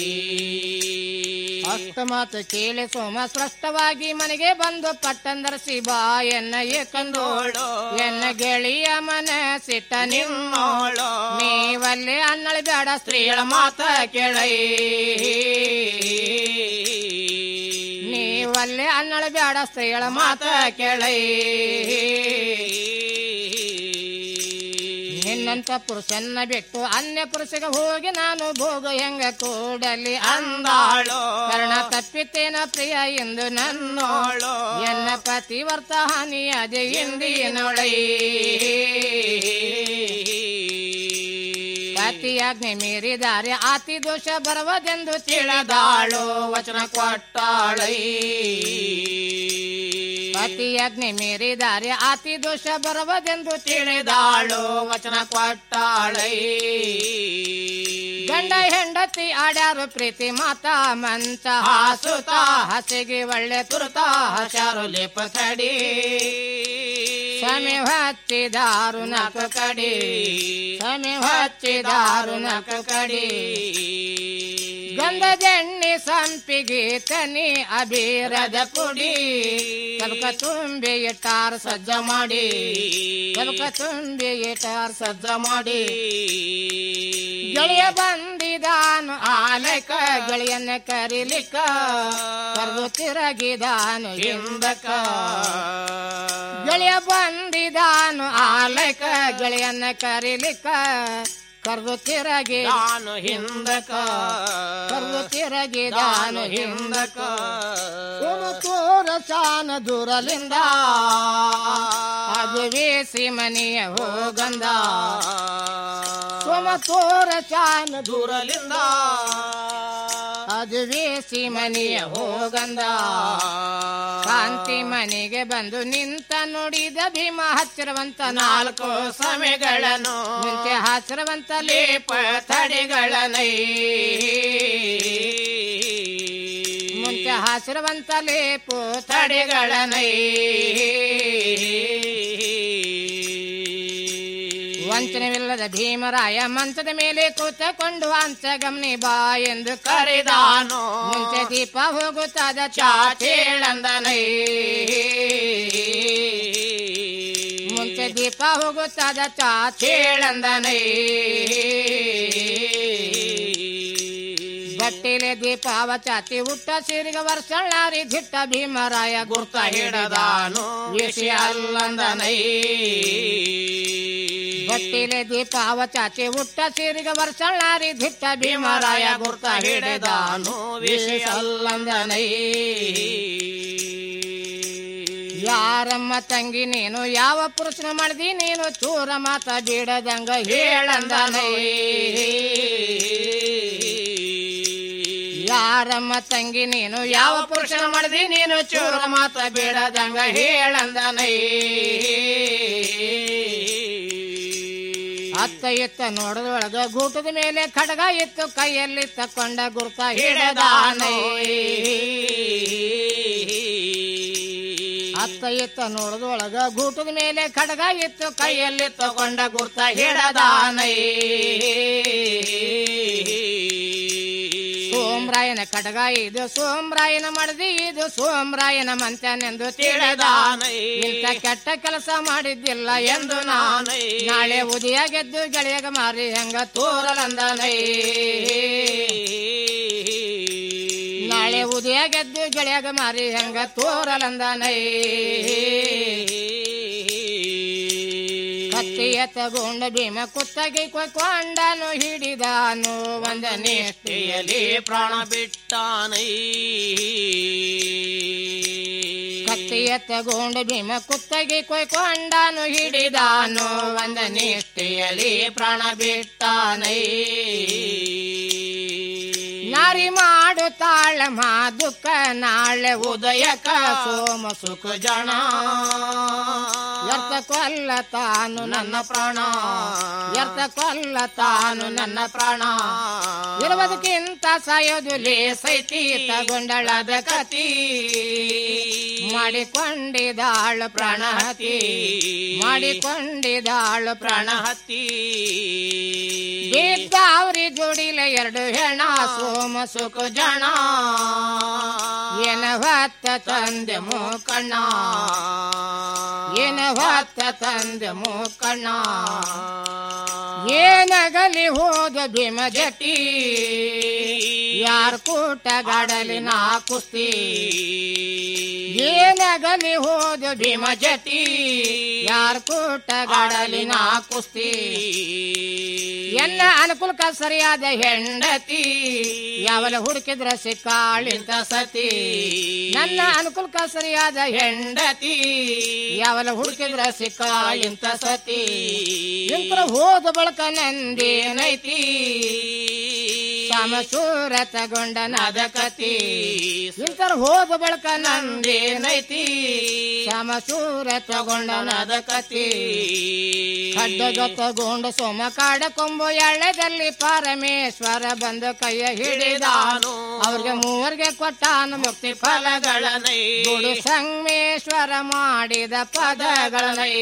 ಅಷ್ಟ ಮಾತು ಕೇಳಿ ಸೋಮ ಸ್ಪಷ್ಟವಾಗಿ ಮನೆಗೆ ಬಂದು ಪಟ್ಟಂದರ್ಸಿ ಬಾ ಎನ್ನ ಏಕಂದೋಳು ಎನ್ನ ಗೆಳೆಯ ಮನಸ್ಸಿಟ್ಟ ನಿನ್ನೋಳು ನೀವಲ್ಲಿ ಅನ್ನಳಿ ಬೇಡ ಸ್ತ್ರೀಗಳ ಮಾತ ಕೇಳೈ ನೀವಲ್ಲಿ ಅನ್ನಳ ಬೇಡ ಸ್ತ್ರೀಗಳ ಮಾತ ಕೇಳೈ ನಿನ್ನಂತ ಪುರುಷನ್ನ ಬಿಟ್ಟು ಅನ್ಯ ಪುರುಷಗೆ ಹೋಗಿ ನಾನು ಭೋಗ ಹೆಂಗ ಕೂಡಲಿ ಅಂದಾಳು ಕರ್ಣ ತಪ್ಪಿತೇನ ಪ್ರಿಯ ಎಂದು ನನ್ನೋಳು ಎನ್ನ ಪತಿವರ್ತ ಹಾನಿಯಾದೆ ಎಂದಿನೊಳೈ ಪತಿಯಾಜ್ಞೆ ಮೀರಿದಾರೆ ಆತಿ ದೋಷ ಬರುವುದೆಂದು ತಿಳಿದಾಳು ವಚನ ಕೊಟ್ಟಾಳೈ ಪತಿಯಾಜ್ಞೆ ಮೀರಿದಾರೆ ಆತಿ ದೋಷ ಬರುವುದೆಂದು ತಿಳಿದಾಳು ವಚನ ಕೊಟ್ಟಾಳೈ ಗಂಡ ಹೆಂಡತಿ ಆಡ್ಯಾರು ಪ್ರೀತಿ ಮಾತಾ ಮಂಚ ಹಾಸುತ್ತ ಹಸಿಗೆ ಒಳ್ಳೆ ತುರುತ ಹಸಾರು ಲೇಪ ಕಡಿ ಸಮಿ ಹಚ್ಚಿದಾರು ನಕ ಕಡಿ ಸಮಿ ಹಚ್ಚಿದಾರು ನಕ ಕಡಿ ಗಂಧದೆಣ್ಣೆ ಸಂಪಿಗೆ ತನಿ ಅಬೀರದ ಪುಡಿ ಕಲ್ಕ ತುಂಬಿ ಇಟ್ಟಾರ ಸಜ್ಜ ಮಾಡಿ ಕಲ್ಕ ತುಂಬಿ ಇಟ್ಟಾರ ಸಜ್ಜ ಮಾಡಿ ಗೆಳೆಯ ಬಂದಿದಾನು ಆಲಕ ಗೆಳೆಯನ್ನ ಕರಿಲಿಕ್ಕ ಕರೆದು ತಿರಗಿದಾನು ಹಿಂದಕ ಗೆಳೆಯ ಬಂದಿದಾನು ಆಲಕ ಗೆಳೆಯನ್ನ ಕರಿಲಿಕ್ಕ ಕರೆದು ತಿರಗಿದಾನು ಹಿಂದಕ ಕರೆದು ತಿರಗಿದಾನು ಹಿಂದಕ ತೋರ ಚಾನ ದೂರಲಿಂದ ಅದು ವೇಸಿ ಮನೆಯ ಹೋಗಂದ ಸೋಮ ತೋರ ಚಾನ ದೂರಲಿಂದ ಅದು ವೇಸಿ ಮನೆಯ ಹೋಗಂದ ಕಾಂತಿ ಮನೆಗೆ ಬಂದು ನಿಂತ ನುಡಿದ ಭೀಮ ಹಚ್ಚಿರುವಂತ ನಾಲ್ಕು ಸಮಯಗಳನ್ನು ಮುಂಚೆ ಹಚ್ಚಿರುವಂತ ಲೇಪ ತಡೆಗಳನೈ ಮುಂಚೆ ಹಸಿರುವಂತ ಲೇಪು ತಡೆಗಳನೈ ವಂಚನವಿಲ್ಲದ ಭೀಮರಾಯ ಮಂಚದ ಮೇಲೆ ಕೂತಕೊಂಡು ಅಂಚ ಗಮನಿ ಬಾ ಎಂದು ಕರೆದಾನು ಮುಂಚೆ ದೀಪ ಹೋಗುತ್ತದ ಚಾಚೇಳಂದನೈ ಮುಂಚೆ ದೀಪ ಹೋಗುತ್ತದ ಚಾಚೇಳಂದನೈ ಬಟ್ಟಿಲೆ ದೀಪಾವ ಚಾತಿ ಹುಟ್ಟ ಸಿರಿಗ ವರ್ಷಳ್ಳಾರಿ ದಿಟ್ಟ ಭೀಮರಾಯ ಗುರ್ತ ಹಿಡದಾನು ವಿಷಯ ಅಲ್ಲಂದನೈ ಬಟ್ಟಿಲೆ ದೀಪಾವ ಚಾಚಿ ಹುಟ್ಟ ಸಿರಿಗ ವರ್ಷಳ್ಳಾರಿ ದಿಟ್ಟ ಭೀಮರಾಯ ಗುರ್ತ ಹಿಡದಾನು ವಿಷಯ ಅಲ್ಲಂದನೈ ಯಾರಮ್ಮ ತಂಗಿ ನೀನು ಯಾವ ಪುರುಷನ ಮಾಡ್ದಿ ನೀನು ಚೂರ ಮಾತ ಬಿಡದಂಗ ಹೇಳಂದನೈ ಯಾರಮ್ಮ ತಂಗಿ ನೀನು ಯಾವ ಪುರುಷನ ಮಾಡ್ದಿ ನೀನು ಚೂರ ಮಾತ ಬಿಡದಂಗ ಹೇಳಂದನೈ ಅತ್ತ ಇತ್ತ ನೋಡದೊಳಗ ಗೂಟದ ಮೇಲೆ ಖಡ್ಗ ಇತ್ತು ಕೈಯಲ್ಲಿ ತಕೊಂಡ ಗುರ್ತ ಹಿಡದಾನೈ ಅತ್ತ ಇತ್ತ ನೋಡದೊಳಗ ಗೂಟದ ಮೇಲೆ ಖಡ್ಗ ಇತ್ತು ಕೈಯಲ್ಲಿ ತಕೊಂಡ ಗುರ್ತ ಹಿಡದಾನೈ ಸೋಮರಾಯನ ಖಡ್ಗ ಇದು ಸೋಮರಾಯನ ಮಡದಿ ಇದು ಸೋಮರಾಯನ ಮಂತ್ಯನೆಂದು ತಿಳಿದಾನೈ ಇಂಥ ಕೆಟ್ಟ ಕೆಲಸ ಮಾಡಿದ್ದಿಲ್ಲ ಎಂದು ನಾನು ನಾಳೆ ಉದಯ ಗೆದ್ದು ಗೆಳೆಯಗ ಮಾರಿ ಹೆಂಗ ತೋರಲಂದನೈ ನಾಳೆ ಉದಯ ಗೆದ್ದು ಗೆಳೆಯಗ ಮಾರಿ ಹೆಂಗ ತೋರಲಂದನೈ ಕತ್ತಿಯ ತಗೊಂಡ ಭೀಮ ಕುತ್ತಗೆ ಕೊಂಡನು ಹಿಡಿದಾನು ಒಂದ ನಿಷ್ಠೆಯಲ್ಲಿ ಪ್ರಾಣ ಬಿಟ್ಟಾನೈ ಕತ್ತಿಯ ತಗೊಂಡ ಭೀಮ ಕುತ್ತಗೆ ಕೊಯ್ಕೊಂಡನು ಹಿಡಿದಾನು ಒಂದ ನಿಷ್ಠೆಯಲ್ಲಿ ಪ್ರಾಣ ಬಿಟ್ಟಾನೈ ನಾರಿ ಮಾಡುತ್ತಾಳ ಮಾ ದುಃಖ ನಾಳೆ ಉದಯಕ ಸೋಮ ಸುಖ ಜನ ವ್ಯರ್ಥ ಕೊಲ್ಲ ತಾನು ನನ್ನ ಪ್ರಾಣ ವ್ಯರ್ಥ ಕೊಲ್ಲ ತಾನು ನನ್ನ ಪ್ರಾಣ ಇರುವುದಕ್ಕಿಂತ ಸಾಯೋದು ಲೇಸೈತಿ ತಗೊಂಡಳದ ಕತಿ ಮಾಡಿಕೊಂಡಿದಾಳು ಪ್ರಾಣ ಹತಿ ಮಾಡಿಕೊಂಡಿದಾಳು ಪ್ರಾಣ ಹತಿ ಬಿದ್ದಾವ್ರಿ ಜೋಡಿಲೆ ಎರಡು ಹೆಣ ಸೋಮ ಸುಖ ಜನ ಏನ ಹೊತ್ತ ತಂದೆ ಮೂಕಣ್ಣ ಏನ ಹೊತ್ತ ತಂದೆ ಮೂಕಣ್ಣ ಏನಗಲಿ ಹೋದ ಭೀಮ ಜಟಿ ಯಾರ ಕೂಟ ಗಾಡಲಿ ನಾ ಕುಸ್ತಿ ಏನಗಲಿ ಹೋದ ಭೀಮ ಜಟಿ ಯಾರ ಕೂಟ ಗಾಡಲಿ ನಾ ಕುಸ್ತಿ ಎಲ್ಲ ಅನುಕೂಲಕ ಸರಿಯಾದ ಹೆಂಡತಿ ಯಾವಲ ಹುಡುಕಿದ್ರ ಸಿಕ್ಕಾಳಿಂತ ಸತಿ ನನ್ನ ಅನುಕೂಲಕ ಸರಿಯಾದ ಹೆಂಡತಿ ಯಾವಲ ಹುಡುಕಿದ್ರ ಸಿಕ್ಕಾಳಿಂತ ಸತಿ ಇಂತ್ರ ಹೋದ ಬಳಕ ನಂದೇನೈತಿ ಸಮಸೂರ ತಗೊಂಡ ನದ ಕತಿ ಇಂತರ ಹೋದ ಬಳಕ ನಂದೇನೈತಿ ಸಮಸೂರ ತಗೊಂಡ ನದ ಕತಿ ಖಡ್ಡಗ ತಗೊಂಡ ಸೋಮ ಕಾಡ ಕೊಂಬು ಎಳ್ಳೆದಲ್ಲಿ ಪರಮೇಶ್ವರ ಬಂದು ಕೈಯ ಹಿಡಿದಾನು ಅವ್ರಿಗೆ ಮೂವರಿಗೆ ಕೊಟ್ಟಾನು ಮುಕ್ತಿ ಫಲಗಳನೈ ಗುಡು ಸಂಗಮೇಶ್ವರ ಮಾಡಿದ ಪದಗಳನೈ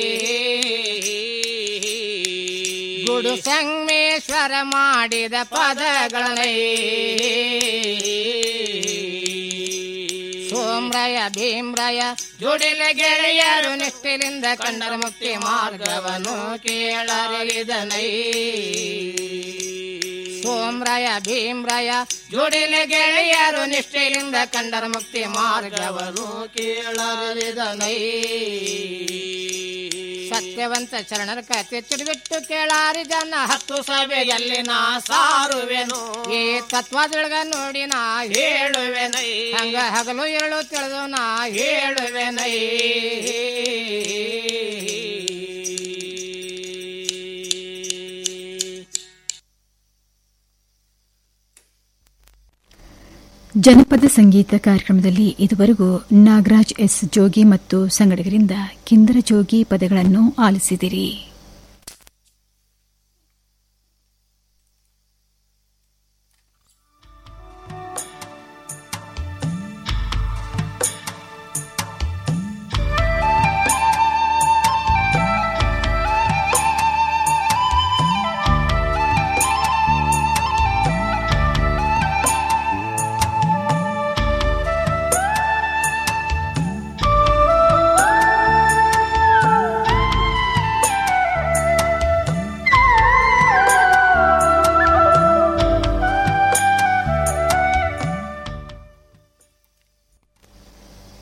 ಗುಡು ಸಂಗಮೇಶ್ವರ ಮಾಡಿದ ಪದಗಳನೈ ಸೋಮ್ರಾಯ ಭೀಮ್ರಾಯ ಜೋಡಿಲ ಗೆಳೆಯರು ನಿಷ್ಠೆಲಿಂದ ಕಂಡರ ಮುಕ್ತಿ ಮಾರ್ಗವನ್ನು ಕೇಳರಿದನೈ ಸೋಮ್ರಾಯ ಭೀಮ್ರಾಯ ಜೋಡಿಲ ಗೆಳೆಯರು ನಿಷ್ಠೆಲಿಂದ ಕಂಡರ ಮುಕ್ತಿ ಮಾರ್ಗವನ್ನು ಕೇಳರಿದನೈ ಸತ್ಯವಂತ ಶರಣರ ಕತೆ ಚಿಡಿಬಿಟ್ಟು ಕೇಳಾರಿ ಜನ ಹತ್ತು ಸಭೆಯಲ್ಲಿ ನಾ ಸಾರುವೆನು ಈ ತತ್ವದೊಳಗ ನೋಡಿ ನಾ ಹೇಳುವೆನೈ ಹಂಗ ಹಗಲು ಎರಡು ತಿಳಿದು ನಾ ಹೇಳುವೆನೈ ಜನಪದ ಸಂಗೀತ ಕಾರ್ಯಕ್ರಮದಲ್ಲಿ ಇದುವರೆಗೂ ನಾಗರಾಜ್ ಎಸ್ ಜೋಗಿ ಮತ್ತು ಸಂಗಡಿಗರಿಂದ ಕಿಂದರ ಜೋಗಿ ಪದಗಳನ್ನು ಆಲಿಸಿದಿರಿ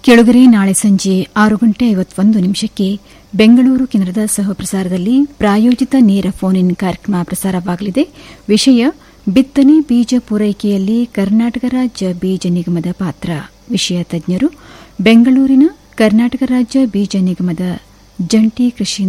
ಕೆಳಗರೆ ನಾಳೆ ಸಂಜೆ ಆರು ಗಂಟೆ ಐವತ್ತೊಂದು ನಿಮಿಷಕ್ಕೆ ಬೆಂಗಳೂರು ಕೇಂದ್ರದ ಸಹಪ್ರಸಾರದಲ್ಲಿ ಪ್ರಾಯೋಜಿತ ನೇರ ಫೋನ್ ಇನ್ ಕಾರ್ಯಕ್ರಮ ಪ್ರಸಾರವಾಗಲಿದೆ ವಿಷಯ ಬಿತ್ತನೆ ಬೀಜ ಪೂರೈಕೆಯಲ್ಲಿ ಕರ್ನಾಟಕ ರಾಜ್ಯ ಬೀಜ ನಿಗಮದ ಪಾತ್ರ ವಿಷಯ ತಜ್ಞರು ಬೆಂಗಳೂರಿನ ಕರ್ನಾಟಕ ರಾಜ್ಯ ಬೀಜ ನಿಗಮದ ಜಂಟಿ ಕೃಷಿ